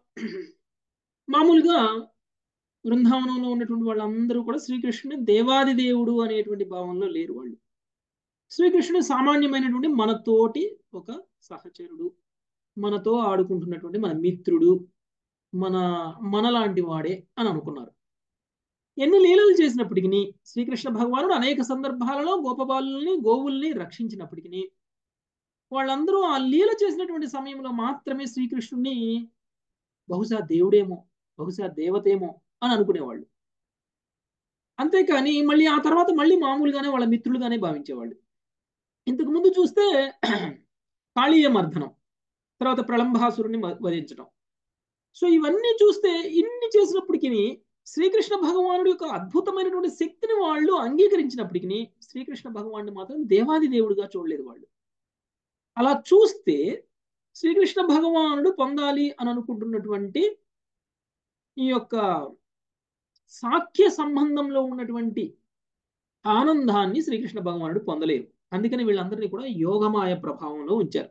మామూలుగా బృందావనంలో ఉన్నటువంటి వాళ్ళందరూ కూడా శ్రీకృష్ణుని దేవాది దేవుడు అనేటువంటి భావంలో లేరు వాళ్ళు శ్రీకృష్ణుడు సామాన్యమైనటువంటి మనతోటి ఒక సహచరుడు మనతో ఆడుకుంటున్నటువంటి మన మిత్రుడు మన మనలాంటి వాడే అని అనుకున్నారు ఎన్ని లీలలు చేసినప్పటికీ శ్రీకృష్ణ భగవానుడు అనేక సందర్భాలలో గోపబాలుల్ని గోవుల్ని రక్షించినప్పటికీ వాళ్ళందరూ ఆ లీల చేసినటువంటి సమయంలో మాత్రమే శ్రీకృష్ణుడిని బహుశా దేవుడేమో బహుశా దేవతేమో అని అనుకునేవాళ్ళు అంతేకాని మళ్ళీ ఆ తర్వాత మళ్ళీ మామూలుగానే వాళ్ళ మిత్రులుగానే భావించేవాళ్ళు ఇంతకు ముందు చూస్తే కాళీయ మర్దనం తర్వాత ప్రళంబాసురుని మ- వధించడం సో ఇవన్నీ చూస్తే ఇన్ని చేసినప్పటికీ శ్రీకృష్ణ భగవానుడి యొక్క అద్భుతమైనటువంటి శక్తిని వాళ్ళు అంగీకరించినప్పటికీ శ్రీకృష్ణ భగవానుడు మాత్రం దేవాది దేవుడిగా చూడలేదు వాళ్ళు అలా చూస్తే శ్రీకృష్ణ భగవానుడు పొందాలి అని అనుకుంటున్నటువంటి ఈ యొక్క సాఖ్య సంబంధంలో ఉన్నటువంటి ఆనందాన్ని శ్రీకృష్ణ భగవానుడు పొందలేరు అందుకని వీళ్ళందరినీ కూడా యోగమాయ ప్రభావంలో ఉంచారు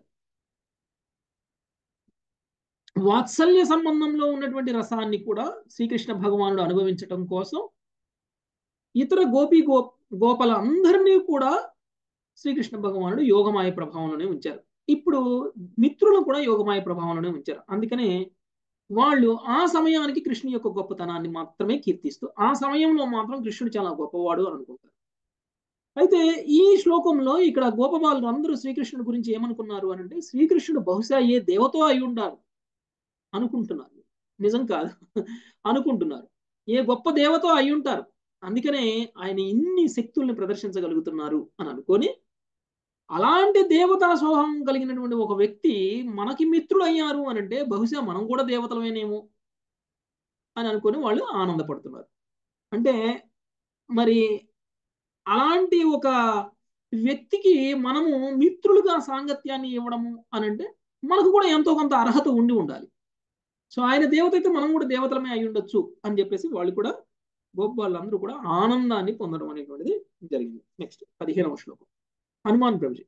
వాత్సల్య సంబంధంలో ఉన్నటువంటి రసాన్ని కూడా శ్రీకృష్ణ భగవానుడు అనుభవించటం కోసం ఇతర గోపి గో గోపల అందరినీ కూడా శ్రీకృష్ణ భగవానుడు యోగమాయ ప్రభావంలోనే ఉంచారు ఇప్పుడు మిత్రులు కూడా యోగమాయ ప్రభావంలోనే ఉంచారు అందుకనే వాళ్ళు ఆ సమయానికి కృష్ణుని యొక్క గొప్పతనాన్ని మాత్రమే కీర్తిస్తూ ఆ సమయంలో మాత్రం కృష్ణుడు చాలా గొప్పవాడు అని అనుకుంటారు అయితే ఈ శ్లోకంలో ఇక్కడ గోపబాలు అందరూ శ్రీకృష్ణుడి గురించి ఏమనుకున్నారు అని అంటే శ్రీకృష్ణుడు బహుశా ఏ దేవతో అయి ఉండాలి అనుకుంటున్నారు నిజం కాదు అనుకుంటున్నారు ఏ గొప్ప దేవతో అయి ఉంటారు అందుకనే ఆయన ఇన్ని శక్తుల్ని ప్రదర్శించగలుగుతున్నారు అని అనుకొని అలాంటి దేవతా స్వభావం కలిగినటువంటి ఒక వ్యక్తి మనకి మిత్రుడు అయ్యారు అని అంటే బహుశా మనం కూడా దేవతలమేనేమో అని అనుకొని వాళ్ళు ఆనందపడుతున్నారు అంటే మరి అలాంటి ఒక వ్యక్తికి మనము మిత్రులుగా సాంగత్యాన్ని ఇవ్వడము అని అంటే మనకు కూడా ఎంతో కొంత అర్హత ఉండి ఉండాలి సో ఆయన దేవత అయితే మనం కూడా దేవతలమే అయి ఉండొచ్చు అని చెప్పేసి వాళ్ళు కూడా గోప వాళ్ళందరూ కూడా ఆనందాన్ని పొందడం అనేటువంటిది జరిగింది నెక్స్ట్ పదిహేనవ శ్లోకం హనుమాన్ ప్రభుజీ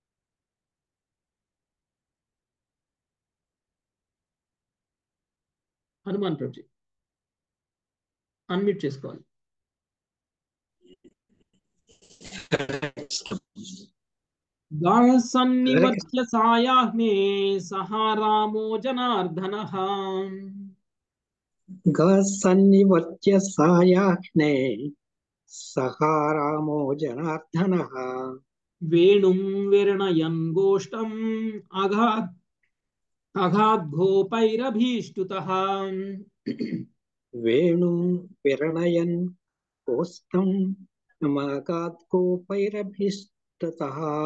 హనుమాన్ ప్రభుజీ అన్మ్యూట్ చేసుకోవాలి సన్నివర్త్య సాయాహ్నే సహా రామో జనార్దన సన్నివర్త్య సాయాహ్నే సహా రామో జనార్దన వేణుం విరణయన్ గోష్టం అఘాత్ అఘాద్ఘోపైరభీష్టుత వేణుం విరణయన్ కోస్తం మగాత్కోపైరభీష్టత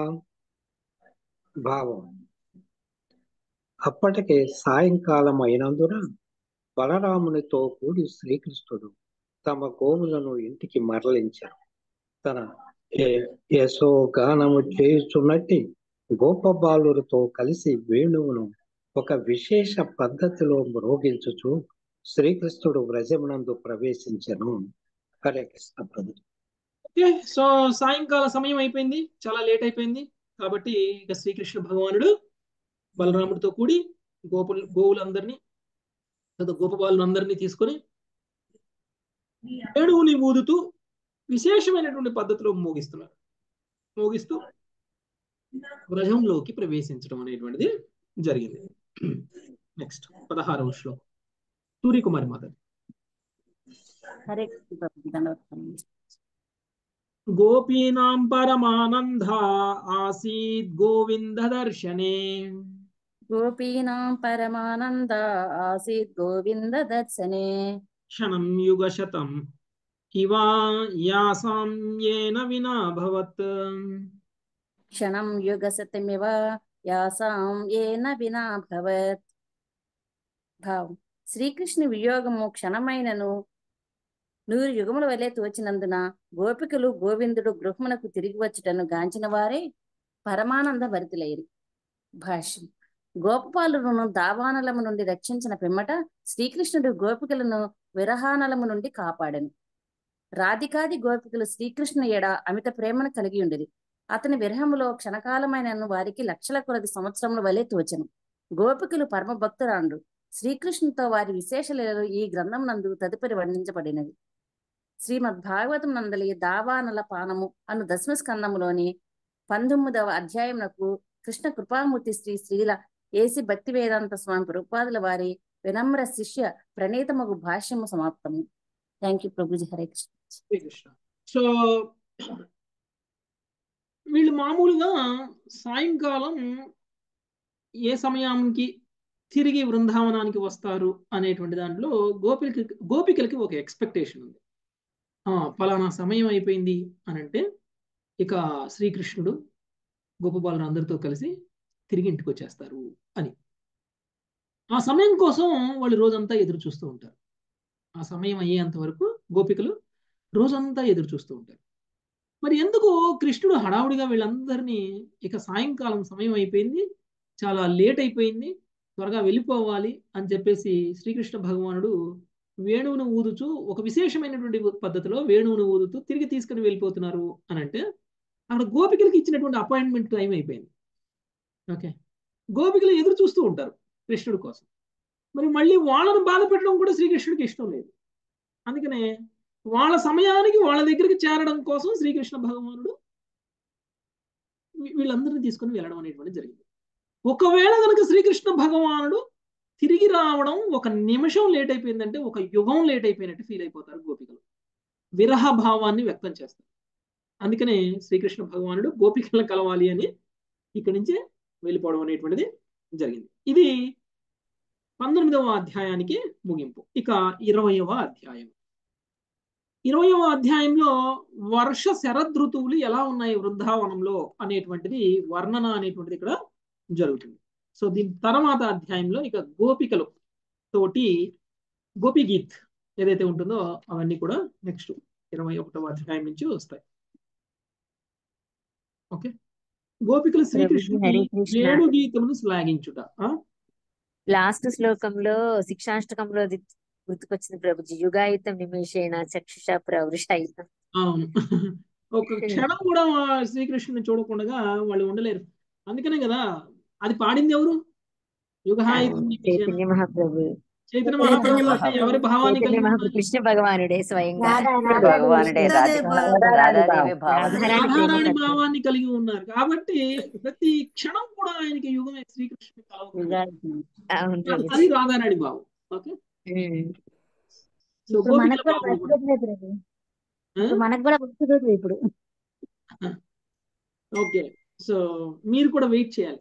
భావం అప్పటికే సాయంకాలం అయినందున బలరామునితో కూడి శ్రీకృష్ణుడు తమ గోవులను ఇంటికి మరలించారు తన యశో గానము చేయుచున్నట్టి గోపబాలులతో కలిసి వేణువును ఒక విశేష పద్ధతిలో మ్రోగించుచు శ్రీకృష్ణుడు వ్రజమునందు ప్రవేశించను హరే కృష్ణ ప్రభు ఓకే సో సాయంకాల సమయం అయిపోయింది చాలా లేట్ అయిపోయింది కాబట్టి ఇక శ్రీకృష్ణ భగవానుడు బలరాముడితో కూడి గోపులు గోవులందరినీ లేదా గోపబాలులందరినీ తీసుకొని వేణువుని ఊదుతూ విశేషమైనటువంటి పద్ధతిలో మోగిస్తున్నారు మోగిస్తూ వ్రజంలోకి ప్రవేశించడం అనేటువంటిది జరిగింది నెక్స్ట్ పదహారవ శ్లోకం సూర్యకుమారి మాత హరే గోపీనాం పరమానంద ఆసీత్ గోవింద దర్శనే గోపీనాం పరమానంద ఆసీత్ గోవింద దర్శనే క్షణం యుగశతం ఇవా యాసాం ఏన వినా భవత్ క్షణం యుగశతమివ యాసాం ఏన వినా భవత్ భావం శ్రీకృష్ణ వియోగము క్షణమైనను నూరు యుగముల వలె తోచినందున గోపికలు గోవిందుడు గృహమునకు తిరిగి వచ్చుటను గాంచిన వారే పరమానంద భరితులైరి భాష్యం గోపపాలులను దావానలము నుండి రక్షించిన పిమ్మట శ్రీకృష్ణుడు గోపికలను విరహానలము నుండి కాపాడను రాధికాది గోపికలు శ్రీకృష్ణ ఎడ అమిత ప్రేమను కలిగి ఉండేది అతని విరహములో క్షణకాలమైన వారికి లక్షల కొలది సంవత్సరముల వలె తోచను గోపికలు పరమ భక్తురాండ్రు శ్రీకృష్ణుతో వారి విశేషలలో ఈ గ్రంథం నందు తదుపరి వర్ణించబడినది శ్రీమద్ భాగవతం నందలి దావానల పానము అను దశమ స్కందములోని పంతొమ్మిదవ అధ్యాయమునకు కృష్ణ కృపామూర్తి శ్రీ శ్రీల ఏసి భక్తి వేదాంత స్వామి ప్రభుపాదుల వారి వినమ్ర శిష్య ప్రణీతమగు భాష్యము సమాప్తము థ్యాంక్ యూ ప్రభుజీ హరే కృష్ణ కృష్ణ సో వీళ్ళు మామూలుగా సాయంకాలం ఏ సమయానికి తిరిగి బృందావనానికి వస్తారు అనేటువంటి దాంట్లో గోపికలకి గోపికలకి ఒక ఎక్స్పెక్టేషన్ ఉంది ఫలానా సమయం అయిపోయింది అని అంటే ఇక శ్రీకృష్ణుడు గోపబాలను అందరితో కలిసి తిరిగి ఇంటికి వచ్చేస్తారు అని ఆ సమయం కోసం వాళ్ళు రోజంతా ఎదురు చూస్తూ ఉంటారు ఆ సమయం అయ్యేంత వరకు గోపికలు రోజంతా ఎదురు చూస్తూ ఉంటారు మరి ఎందుకు కృష్ణుడు హడావుడిగా వీళ్ళందరినీ ఇక సాయంకాలం సమయం అయిపోయింది చాలా లేట్ అయిపోయింది త్వరగా వెళ్ళిపోవాలి అని చెప్పేసి శ్రీకృష్ణ భగవానుడు వేణువును ఊదుచూ ఒక విశేషమైనటువంటి పద్ధతిలో వేణువును ఊదుతూ తిరిగి తీసుకుని వెళ్ళిపోతున్నారు అని అంటే అక్కడ గోపికలకి ఇచ్చినటువంటి అపాయింట్మెంట్ టైం అయిపోయింది ఓకే గోపికలు ఎదురు చూస్తూ ఉంటారు కృష్ణుడి కోసం మరి మళ్ళీ వాళ్ళను బాధ పెట్టడం కూడా శ్రీకృష్ణుడికి ఇష్టం లేదు అందుకనే వాళ్ళ సమయానికి వాళ్ళ దగ్గరికి చేరడం కోసం శ్రీకృష్ణ భగవానుడు వీళ్ళందరినీ తీసుకొని వెళ్ళడం అనేటువంటి జరిగింది ఒకవేళ కనుక శ్రీకృష్ణ భగవానుడు తిరిగి రావడం ఒక నిమిషం లేట్ అయిపోయిందంటే ఒక యుగం లేట్ అయిపోయినట్టు ఫీల్ అయిపోతారు గోపికలు విరహ భావాన్ని వ్యక్తం చేస్తారు అందుకనే శ్రీకృష్ణ భగవానుడు గోపికలను కలవాలి అని ఇక్కడి నుంచే వెళ్ళిపోవడం అనేటువంటిది జరిగింది ఇది పంతొమ్మిదవ అధ్యాయానికి ముగింపు ఇక ఇరవయవ అధ్యాయం ఇరవయవ అధ్యాయంలో వర్ష శరదృతువులు ఎలా ఉన్నాయి వృందావనంలో అనేటువంటిది వర్ణన అనేటువంటిది ఇక్కడ జరుగుతుంది సో దీని తర్వాత అధ్యాయంలో ఇక గోపికలు తోటి గోపి గీత్ ఏదైతే ఉంటుందో అవన్నీ కూడా నెక్స్ట్ ఇరవై ఒకటవ అధ్యాయం నుంచి వస్తాయి ఓకే గోపికలు శ్రీకృష్ణుని వేణు గీతమును శ్లాఘించుట లాస్ట్ శ్లోకంలో శిక్షాష్టకంలో అది గుర్తుకొచ్చింది ప్రభుజీ యుగాయుతం నిమేషేణ చక్షుష ప్రవృషాయుతం అవును ఒక క్షణం కూడా శ్రీకృష్ణుని చూడకుండా వాళ్ళు ఉండలేరు అందుకనే కదా అది పాడింది ఎవరు యుగహాయుతం నిమేషేణ చైతన్య మహాప్రభు చైతన్య మహాప్రభు అంటే ఎవరి భావాన్ని చైతన్య కలిగి మహాప్రభు ఉన్నారు కృష్ణ భగవానుడే స్వయంగా భగవానుడే రాధ రాధాదేవి భావన రాధారాణి రాధారాణి ప్రేమ భావాన్ని కలిగి ఉన్నారు కాబట్టి ప్రతి క్షణం కూడా ఆయనకి యుగమే శ్రీకృష్ణుని కలవకుండా అవును ప్రభుజీ అది రాధారాణి భావం ఓకే ఉమ్. సో ఇప్పుడు మనకు గోపికల కూడా భావం కూడా బర్త్డే ప్రభు ఆ? ఇప్పుడు మనకు కూడా బర్త్డే ఇప్పుడు ఓకే సో మీరు కూడా వెయిట్ చేయాలి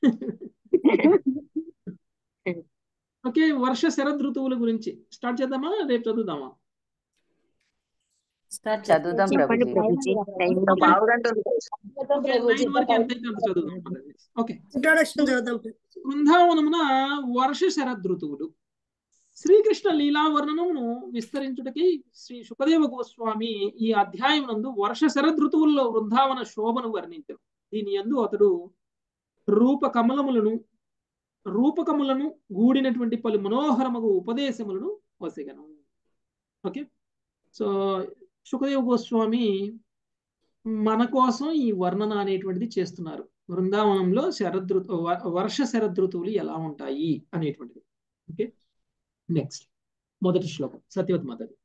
ఓకే వర్ష శరద్ ఋతువుల గురించి స్టార్ట్ చేద్దామా రేపు చదువుదామా స్టార్ట్ చదువుదాం చెప్పండి ప్రభుజీ ప్రభుజీ టైం ఒక పావు గంట ఉంది. ఓకే నైన్ వరకు ఎంత అయితే అంత చదువుదాం ఓకే ఇంట్రొడక్షన్ చదువుదాం బృందావనమున వర్ష శరద్ ఋతువులు శ్రీకృష్ణ లీలా వర్ణనమును విస్తరించుటకి శ్రీ సుఖదేవ గోస్వామి ఈ అధ్యాయం నందు వర్ష శరద్ ఋతువుల్లో బృందావన శోభను వర్ణించారు దీని యందు అతడు రూపకమలములను రూపకములను గూడినటువంటి పలు మనోహరమగు ఉపదేశములను వసగను ఓకే సో సుఖదేవ గోస్వామి మన కోసం ఈ వర్ణన అనేటువంటిది చేస్తున్నారు బృందావనంలో శరదృతు వర్ష శరదృతువులు ఎలా ఉంటాయి అనేటువంటిది ఓకే నెక్స్ట్ మొదటి శ్లోకం సత్యవతి మాతది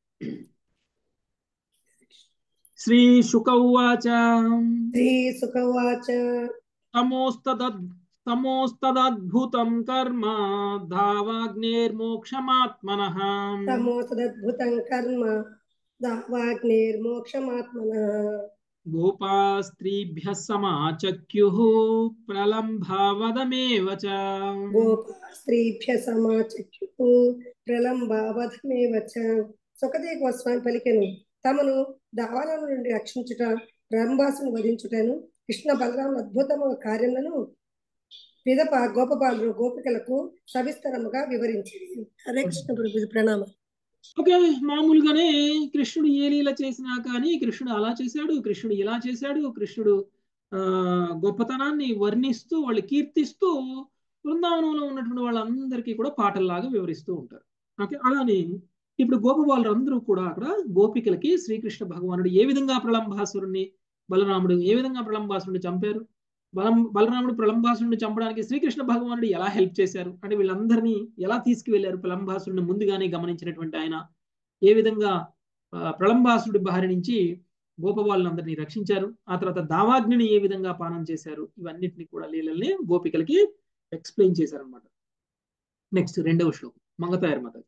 శ్రీ శుక ఉవాచ శ్రీ సుఖవాచ తమోస్తదద్ తమోస్తదద్భుతం కర్మ ధావాగ్నేర్మోక్షమాత్మనః తమోసదద్భుతం కర్మ దావాగ్నేర్మోక్షమాత్మన గోపా స్త్రీభ్య సమాచక్యుః ప్రలంభావదమేవ చ గోపా స్త్రీభ్య సమాచక్యు ప్రలంబావధమేవ చ సుఖదే గోస్వామి పలికెను తమను దావాల నుండి రక్షించుట రంభాసును వధించుటను కృష్ణ బలరాముల అద్భుతమైన కార్యములను పిదప గోపబాలు గోపికలకు సవిస్తరముగా వివరించింది హరే కృష్ణ ప్రభు ప్రణామం ఓకే మామూలుగానే కృష్ణుడు ఏ లీల చేసినా కానీ కృష్ణుడు అలా చేశాడు కృష్ణుడు ఇలా చేశాడు కృష్ణుడు ఆ గొప్పతనాన్ని వర్ణిస్తూ వాళ్ళు కీర్తిస్తూ బృందావనంలో ఉన్నటువంటి వాళ్ళందరికీ కూడా పాటల్లాగా వివరిస్తూ ఉంటారు ఓకే అలానే ఇప్పుడు గోపబాలు అందరూ కూడా అక్కడ గోపికలకి శ్రీకృష్ణ భగవానుడు ఏ విధంగా ప్రళంబాసురుణ్ణి బలరాముడు ఏ విధంగా ప్రళంబాసురుడిని చంపారు బలం బలరాముడు ప్రళంబాసురుడిని చంపడానికి శ్రీకృష్ణ భగవానుడు ఎలా హెల్ప్ చేశారు అంటే వీళ్ళందరినీ ఎలా తీసుకువెళ్లారు ప్రళంబాసురుడిని ముందుగానే గమనించినటువంటి ఆయన ఏ విధంగా ఆ, ప్రళంబాసుడి బారి నుంచి గోపబాలందరినీ రక్షించారు ఆ తర్వాత దావాగ్నిని ఏ విధంగా పానం చేశారు ఇవన్నిటిని కూడా లీలల్ని గోపికలకి ఎక్స్ప్లెయిన్ చేశారనమాట నెక్స్ట్ రెండవ శ్లోకం మంగతాయర్ మాత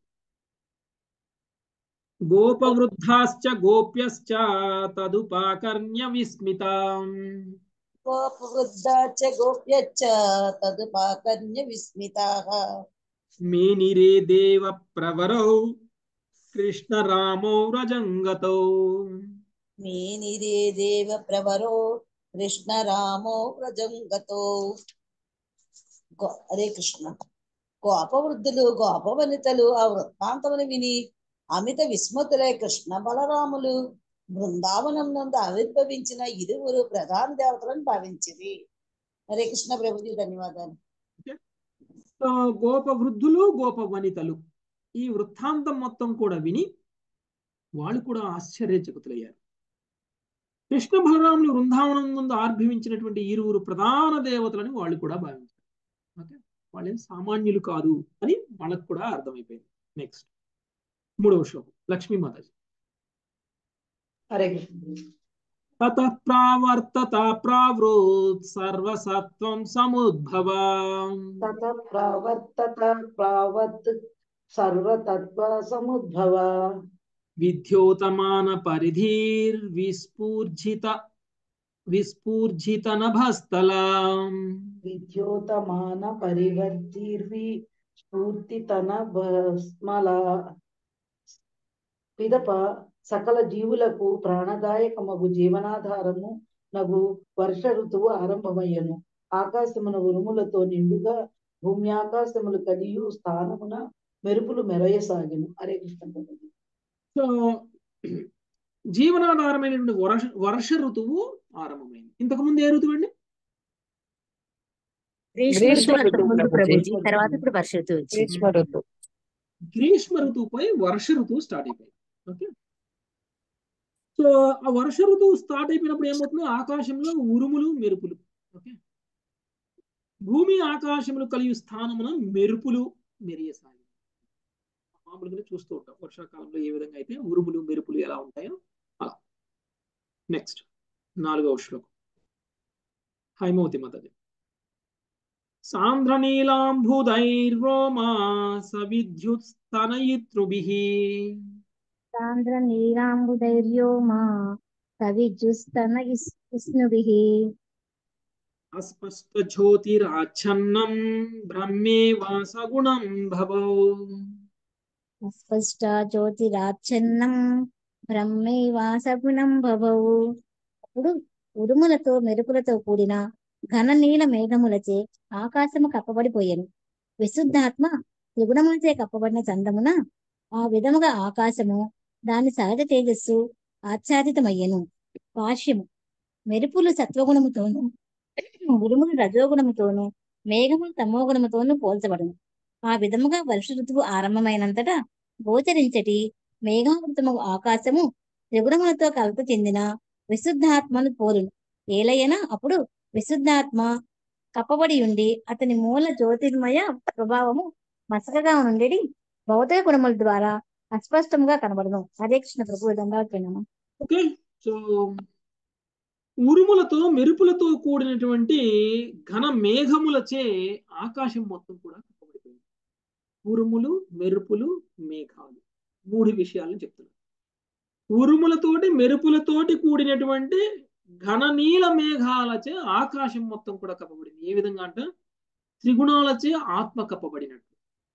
గోపవృద్ధాశ్చ గోప్యశ్చ తదుపాకర్ణ్య విస్మితాం గోపవృద్ధా చ గోప్యచ్చ తదుపాకర్ణ్య విస్మితాః మేనిరే దేవ ప్రవరౌ కృష్ణరామౌ రజంగతౌ మేనిరే దేవ ప్రవరో కృష్ణ రామో వ్రజంగతో గో- హరే కృష్ణ గోప వృద్ధులు గోప వనితలు ఆ వృత్తాంతమును విని అమిత విస్మతులై కృష్ణ బలరాములు బృందావనం నందు ఆవిర్భవించిన ఇరువురు ప్రధాన దేవతలను భావించింది హరే కృష్ణ ప్రభుజీ ధన్యవాదాలు సో గోప వృద్ధులు గోప వనితలు ఈ వృత్తాంతం మొత్తం కూడా విని వాళ్ళు కూడా ఆశ్చర్యచకుతులయ్యారు కృష్ణ బలరాములు వృందావనం ముందు ఆర్భవించినటువంటి ఇరువురు ప్రధాన దేవతలని వాళ్ళు కూడా భావించారు ఓకే వాళ్ళేం సామాన్యులు కాదు అని వాళ్ళకు కూడా అర్థమైపోయింది నెక్స్ట్ మూడవ శ్లోకం లక్ష్మీమాతాజీ హరే కృష్ణ తత ప్రావర్తత ప్రావృత్ సర్వసత్వం సముద్భవ తత ప్రావర్తత ప్రావత్ సర్వతత్వ సముద్భవ విద్యోతమాన పరిధిర్ విస్ఫూర్జిత విస్ఫూర్జిత నభస్థలా విద్యోతమాన పరివర్తిర్వి స్ఫూర్తితన భస్మల పిదప సకల జీవులకు ప్రాణదాయకమగు జీవనాధారము నగు వర్ష ఋతువు ఆరంభమయ్యను ఆకాశమున ఉరుములతో నిండుగా భూమి ఆకాశములు కలియు స్థానమున మెరుపులు మెరయసాగిను హరే కృష్ణ ప్రభుజీ. సో జీవనాధారమైనటువంటి వర్ష వర్ష ఋతువు ఆరంభమైంది ఇంతకు ముందు ఏ ఋతువు అండి గ్రీష్మ గ్రీష్మ ఋతువు ఋతువు ముందు ప్రభుజీ ప్రభుజీ తర్వాత ఇప్పుడు వర్ష ఋతువు వచ్చింది గ్రీష్మ ఋతువు గ్రీష్మ ఋతువుపై వర్ష ఋతువు స్టార్ట్ అయిపోయింది ఓకే సో ఆ వర్ష ఋతువు స్టార్ట్ అయిపోయినప్పుడు ఏమవుతుంది ఆకాశంలో ఉరుములు మెరుపులు ఓకే భూమి ఆకాశములు కలిగి స్థానమున మెరుపులు మెరియసాగి మామూలుగానే చూస్తూ ఉంటాం వర్షాకాలంలో ఏ విధంగా అయితే ఉరుములు మెరుపులు ఎలా ఉంటాయో అలా నెక్స్ట్ నాలుగవ శ్లోకం హైమవతి మతది సాంద్రనీలాంబుదైర్రోమా సవిద్యుత్స్తనయితృభిః సాంద్ర నీలాంబుధైర్యోమా కవిజుస్తన విష్ణుభిః అస్పష్టజ్యోతిరాచ్ఛన్నం బ్రహ్మే వాసగుణం భవౌ అస్పష్ట జ్యోతిరాచ్ఛన్నం బ్రహ్మే వాసగుణం భవౌ అప్పుడు ఉరుములతో మెరుపులతో కూడిన ఘన నీల మేఘములచే ఆకాశము కప్పబడిపోయాను విశుద్ధాత్మ త్రిగుణములచే కప్పబడిన చందమున ఆ విధముగా ఆకాశము దాని సహజ తేజస్సు ఆచ్ఛాదితమయ్యను భాష్యము మెరుపులు సత్వగుణముతోను ఉరుములు రజోగుణముతోను మేఘములు తమోగుణముతోను పోల్చబడును ఆ విధముగా వర్ష ఋతువు ఆరంభమైనంతటా గోచరించటి మేఘావృతము ఆకాశము త్రిగుణములతో కలత చెందిన విశుద్ధాత్మను పోలును ఏలయన అప్పుడు విశుద్ధాత్మ కప్పబడి ఉండి అతని మూల జ్యోతిర్మయ ప్రభావము మసకగా నుండి భౌతిక గుణముల ద్వారా అస్పష్టంగా కనబడను హరే కృష్ణ ప్రభు దండాలు ఓకే సో ఉరుములతో మెరుపులతో కూడినటువంటి ఘన మేఘములచే ఆకాశం మొత్తం కూడా కప్పబడిపోయింది ఉరుములు మెరుపులు మేఘాలు మూడు విషయాలను చెప్తున్నారు ఉరుములతోటి మెరుపులతోటి కూడినటువంటి ఘన నీల మేఘాలచే ఆకాశం మొత్తం కూడా కప్పబడింది ఏ విధంగా అంటే త్రిగుణాలచే ఆత్మ కప్పబడినట్టు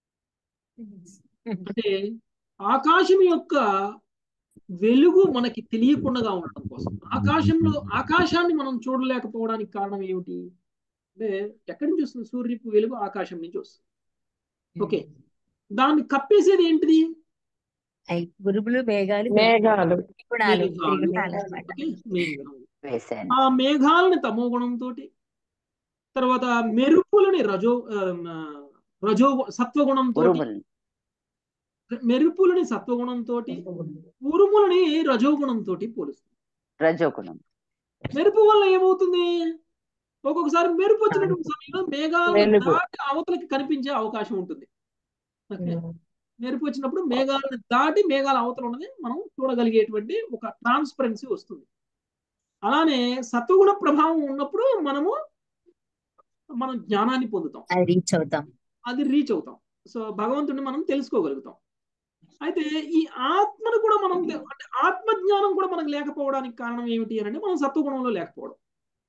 అంటే ఆకాశం యొక్క వెలుగు మనకి తెలియకుండా ఉండడం కోసం ఆకాశంలో ఆకాశాన్ని మనం చూడలేకపోవడానికి కారణం ఏమిటి అంటే ఎక్కడి నుంచి వస్తుంది సూర్యుపు వెలుగు ఆకాశం నుంచి వస్తుంది ఓకే దాన్ని కప్పేసేది ఏంటిది గురువులు మేఘాలు మేఘాలు గుణాలు మేఘాలు. త్రిగుణాలు అన్నమాట ఓకే? మేఘాలు. వేశాను ఆ మేఘాలని తమో గుణంతో తర్వాత మెరుపులని రజో ఆ, రజో సత్వగుణంతో ఉరుములు మెరుపులని సత్వగుణంతో ఉరుములని రజోగుణంతో పోలుస్తుంది రజోగుణం మెరుపు వల్ల ఏమవుతుంది ఒక్కొక్కసారి మెరుపు వచ్చినటువంటి సమయంలో మేఘాలు వెలుగు. దాటి అవతలకి కనిపించే అవకాశం ఉంటుంది ఓకే మెరుపు వచ్చినప్పుడు మేఘాలను దాటి మేఘాల అవతల ఉన్నది మనం చూడగలిగేటువంటి ఒక ట్రాన్స్పరెన్సీ వస్తుంది అలానే సత్వగుణ ప్రభావం ఉన్నప్పుడు మనము మనం జ్ఞానాన్ని పొందుతాం అది రీచ్ అవుతాం అది రీచ్ అవుతాం సో భగవంతుడిని మనం తెలుసుకోగలుగుతాం అయితే ఈ ఆత్మను కూడా మనం తె- అంటే ఆత్మ జ్ఞానం కూడా మనకు లేకపోవడానికి కారణం ఏమిటి అని అంటే మనం సత్వగుణంలో లేకపోవడం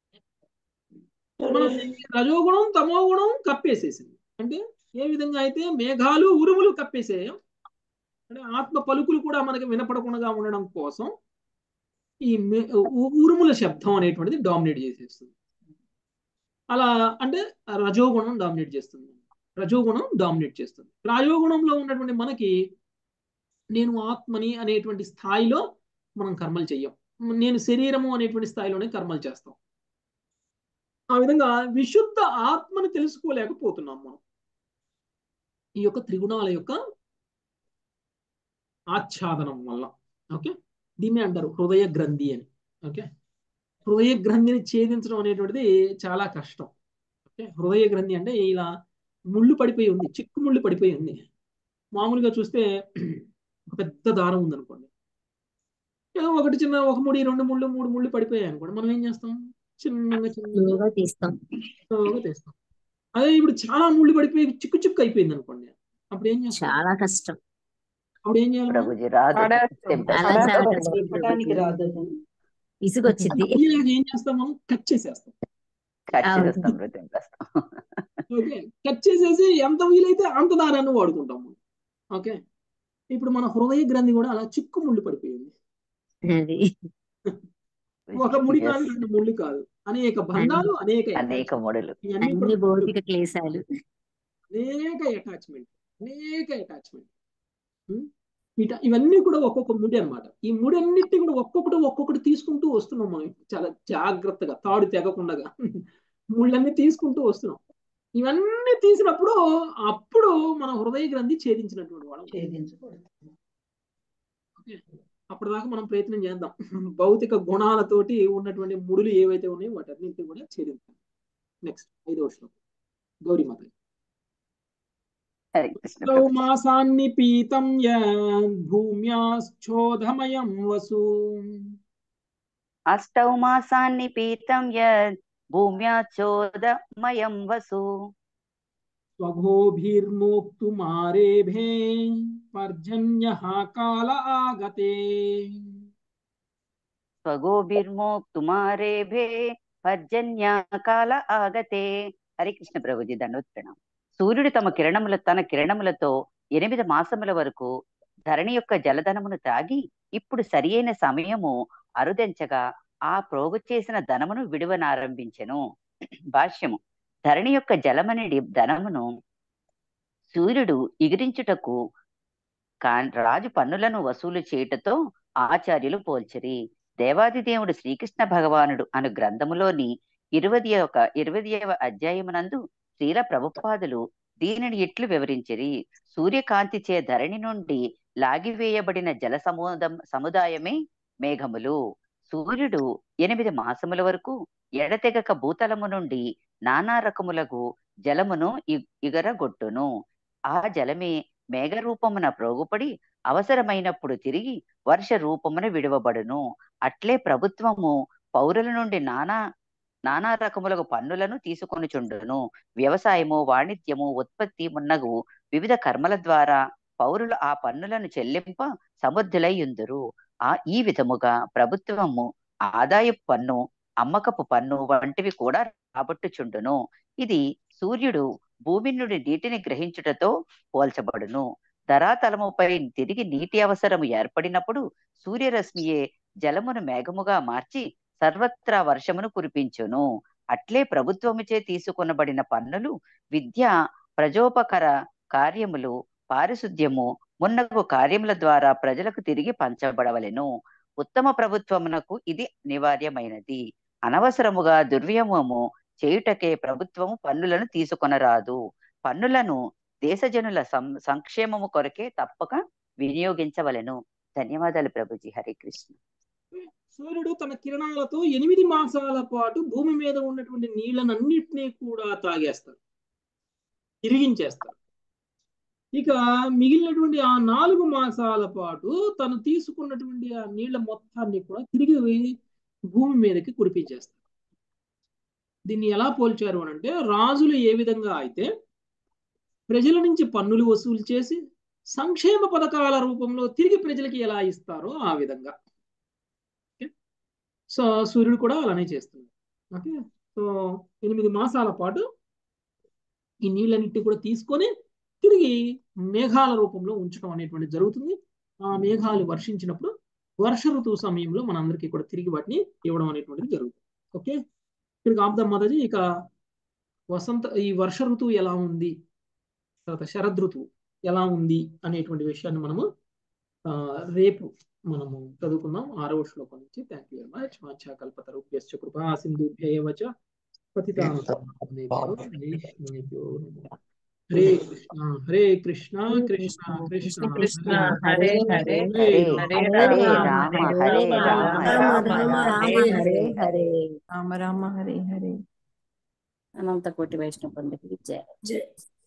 మనం రజోగుణం తమో గుణం కప్పేసేసింది అంటే ఏ విధంగా అయితే మేఘాలు ఉరుములు కప్పేసేయం అంటే ఆత్మ పలుకులు కూడా మనకి వినపడకుండా ఉండడం కోసం ఈ మే- ఉ- ఉరుముల శబ్దం అనేటువంటిది డామినేట్ చేసేస్తుంది అలా అంటే రజోగుణం డామినేట్ చేస్తుంది రజోగుణం డామినేట్ చేస్తుంది రాజోగుణంలో ఉన్నటువంటి మనకి నేను ఆత్మని అనేటువంటి స్థాయిలో మనం కర్మలు చెయ్యం నేను శరీరము అనేటువంటి స్థాయిలోనే కర్మలు చేస్తాం ఆ విధంగా విశుద్ధ ఆత్మని తెలుసుకోలేకపోతున్నాం మనం ఈ యొక్క త్రిగుణాల యొక్క ఆచ్ఛాదనం వల్ల ఓకే దీన్ని అంటారు హృదయ గ్రంథి అని ఓకే హృదయ గ్రంథిని ఛేదించడం అనేటువంటిది చాలా కష్టం ఓకే హృదయ గ్రంథి అంటే ఇలా ముళ్ళు పడిపోయి ఉంది చిక్కు ముళ్ళు పడిపోయి ఉంది మామూలుగా చూస్తే ఒక పెద్ద దారం ఉందనుకోండి ఏదో ఒకటి చిన్న ఒక ముడి రెండు ముళ్ళు మూడు ముళ్ళు పడిపోయాయి అనుకోండి మనం ఏం చేస్తాం చిన్నగా చిన్నగా స్లోగా తీస్తాం స్లోగా తీస్తాం అదే ఇప్పుడు చాలా ముళ్ళు పడిపోయి చిక్కు చిక్కు అయిపోయింది అనుకోండి అప్పుడు ఏం చేస్తాం చాలా కష్టం అప్పుడు ఏం చేయాలి మనం? ప్రభుజీ రాదు పడేస్తాం. అలా చాలా కష్టం చెప్పడానికి రాదు అది. ఇసుగొచ్చింది అయ్యాక ఏం చేస్తాం మనం కట్ చేసేస్తాం కట్ అవును. చేస్తాం తెంపేస్తాం ఓకే కట్ చేసేసి ఎంత వీలైతే అంత దారాన్ని వాడుకుంటాం మనం ఓకే ఇప్పుడు మన హృదయ గ్రంథి కూడా అలా చిక్కు ముళ్ళు పడిపోయింది అది ఒక ముడి కాదు Yes. రెండు ముళ్ళు కాదు అనేక బంధాలు అనేక అనేక మొడలు ఇవన్నీ అన్ని కూడా భౌతిక క్లేశాలు అనేక అటాచ్మెంట్ అనేక అటాచ్మెంట్ ఇట ఇవన్నీ కూడా ఒక్కొక్క ముడి అన్నమాట ఈ ముడి అన్నిటి కూడా ఒక్కొక్కటి ఒక్కొక్కటి తీసుకుంటూ వస్తున్నాం మనం చాలా జాగ్రత్తగా తాడు తెగకుండా ముళ్ళన్నీ తీసుకుంటూ వస్తున్నాం ఇవన్నీ తీసినప్పుడు అప్పుడు మన హృదయ గ్రంథి ఛేదించినటువంటి వాళ్ళం ఛేదించబడుతుంది ఓకే అప్పటిదాకా మనం ప్రయత్నం చేద్దాం భౌతిక గుణాలతోటి ఉన్నటువంటి ముడులు ఏవైతే ఉన్నాయో వాటన్నింటినీ కూడా ఛేదించాలి నెక్స్ట్ ఐదవ శ్లోకం గౌరీమాత హరే కృష్ణ తౌ ప్రభుజీ మాసాన్ని పీతం యద్భూమ్యాశ్చోధమయం వసు అష్టౌ మాసాన్ని పీతం యద్ భూమ్యాచోదమయం వసు స్వభోభిర్మోక్తుమారేభే పర్జన్య కాల ఆగతే స్వగోభిర్మోక్తుమారేభే పర్జన్యకాల ఆగతే హరి కృష్ణ ప్రభుజీ దండోత్ప్రణం సూర్యుడు తమ కిరణముల తన కిరణములతో ఎనిమిది మాసముల వరకు ధరణి యొక్క జలధనమును తాగి ఇప్పుడు సరియైన సమయము అరుదెంచగా ఆ ప్రోగు చేసిన ధనమును విడువనారంభించెను భాష్యము ధరణి యొక్క జలమనిడి ధనమును సూర్యుడు ఎగిరించుటకు కా రాజు పన్నులను వసూలు చేయుటతో ఆచార్యులు పోల్చిరి దేవాది దేవుడు శ్రీకృష్ణ భగవానుడు అను గ్రంథములోని ఇరవది ఒక ఇరవదివ అధ్యాయమునందు శ్రీల ప్రభుపాదులు దీనిని ఇట్లు వివరించిరి సూర్యకాంతి చే ధరణి నుండి లాగివేయబడిన జల సముదం సముదాయమే మేఘములు సూర్యుడు ఎనిమిది మాసముల వరకు ఎడతెగక భూతలము నుండి నానా రకములకు జలమును ఇ- ఇగరగొట్టును ఆ జలమే మేఘ రూపమున ప్రోగుపడి అవసరమైనప్పుడు తిరిగి వర్ష రూపమున విడువబడును అట్లే ప్రభుత్వము పౌరుల నుండి నానా నానా రకములకు పన్నులను తీసుకొనుచుండును వ్యవసాయము వాణిజ్యము ఉత్పత్తి మున్నగు వివిధ కర్మల ద్వారా పౌరులు ఆ పన్నులను చెల్లింప సమర్థులై ఉందురు ఆ ఈ విధముగా ప్రభుత్వము ఆదాయపు పన్ను అమ్మకపు పన్ను వంటివి కూడా రాబట్టుచుండును ఇది సూర్యుడు భూమి నుండి నీటిని గ్రహించుటతో పోల్చబడును ధరాతలముపై తిరిగి నీటి అవసరము ఏర్పడినప్పుడు సూర్యరశ్మియే జలమును మేఘముగా మార్చి సర్వత్రా వర్షమును కురిపించును అట్లే ప్రభుత్వముచే తీసుకొనబడిన పన్నులు విద్య ప్రజోపకర కార్యములు పారిశుద్ధ్యము మున్నగు కార్యముల ద్వారా ప్రజలకు తిరిగి పంచబడవలెను ఉత్తమ ప్రభుత్వమునకు ఇది అనివార్యమైనది అనవసరముగా దుర్వ్యమము చేయుటకే ప్రభుత్వము పన్నులను తీసుకొనరాదు పన్నులను దేశజనుల సం సంక్షేమము కొరకే తప్పక వినియోగించవలెను ధన్యవాదాలు ప్రభుజీ హరే కృష్ణ సూర్యుడు తన కిరణాలతో ఎనిమిది మాసాల పాటు భూమి మీద ఉన్నటువంటి నీళ్ళనన్నిటినీ కూడా తాగేస్తాడు తిరిగించేస్తాడు ఇక మిగిలినటువంటి ఆ నాలుగు మాసాల పాటు తను తీసుకున్నటువంటి ఆ నీళ్ల మొత్తాన్ని కూడా తిరిగి భూమి మీదకి కురిపించేస్తాడు దీన్ని ఎలా పోల్చారు అని అంటే రాజులు ఏ విధంగా అయితే ప్రజల నుంచి పన్నులు వసూలు చేసి సంక్షేమ పథకాల రూపంలో తిరిగి ప్రజలకి ఎలా ఇస్తారో ఆ విధంగా సో సూర్యుడు కూడా అలానే చేస్తున్నాడు ఓకే సో ఎనిమిది మాసాల పాటు ఈ నీళ్ళన్నిటి కూడా తీసుకొని తిరిగి మేఘాల రూపంలో ఉంచడం అనేటువంటి జరుగుతుంది ఆ మేఘాలు వర్షించినప్పుడు వర్ష ఋతువు సమయంలో మనందరికీ కూడా తిరిగి వాటిని ఇవ్వడం అనేటువంటిది జరుగుతుంది ఓకే తిరిగి ఆపుదాం మాతాజీ ఇక వసంత ఈ వర్ష ఋతువు ఎలా ఉంది తర్వాత శరద్ ఋతువు ఎలా ఉంది అనేటువంటి విషయాన్ని మనము ఆ, రేపు మనము చదువుకుందాం ఆరవ శ్లోకం నుంచి థ్యాంక్ యూ వెరీ మచ్ మాచా కల్పతరుభ్యశ్చ కృపా సింధుభ్యేవ చ పతితానాం వైష్ణవేభ్యో నమః. హరే కృష్ణ హరే కృష్ణ కృష్ణ కృష్ణ కృష్ణ హరే హరే హరే హరే హరే హరే రామ రామ హరే హరే రామ రామ రామ రామ రామ రామ హరే హరే హరే హరే రామ రామ హరే హరే అనంత కోటి వైష్ణవ పొందికి జయ జై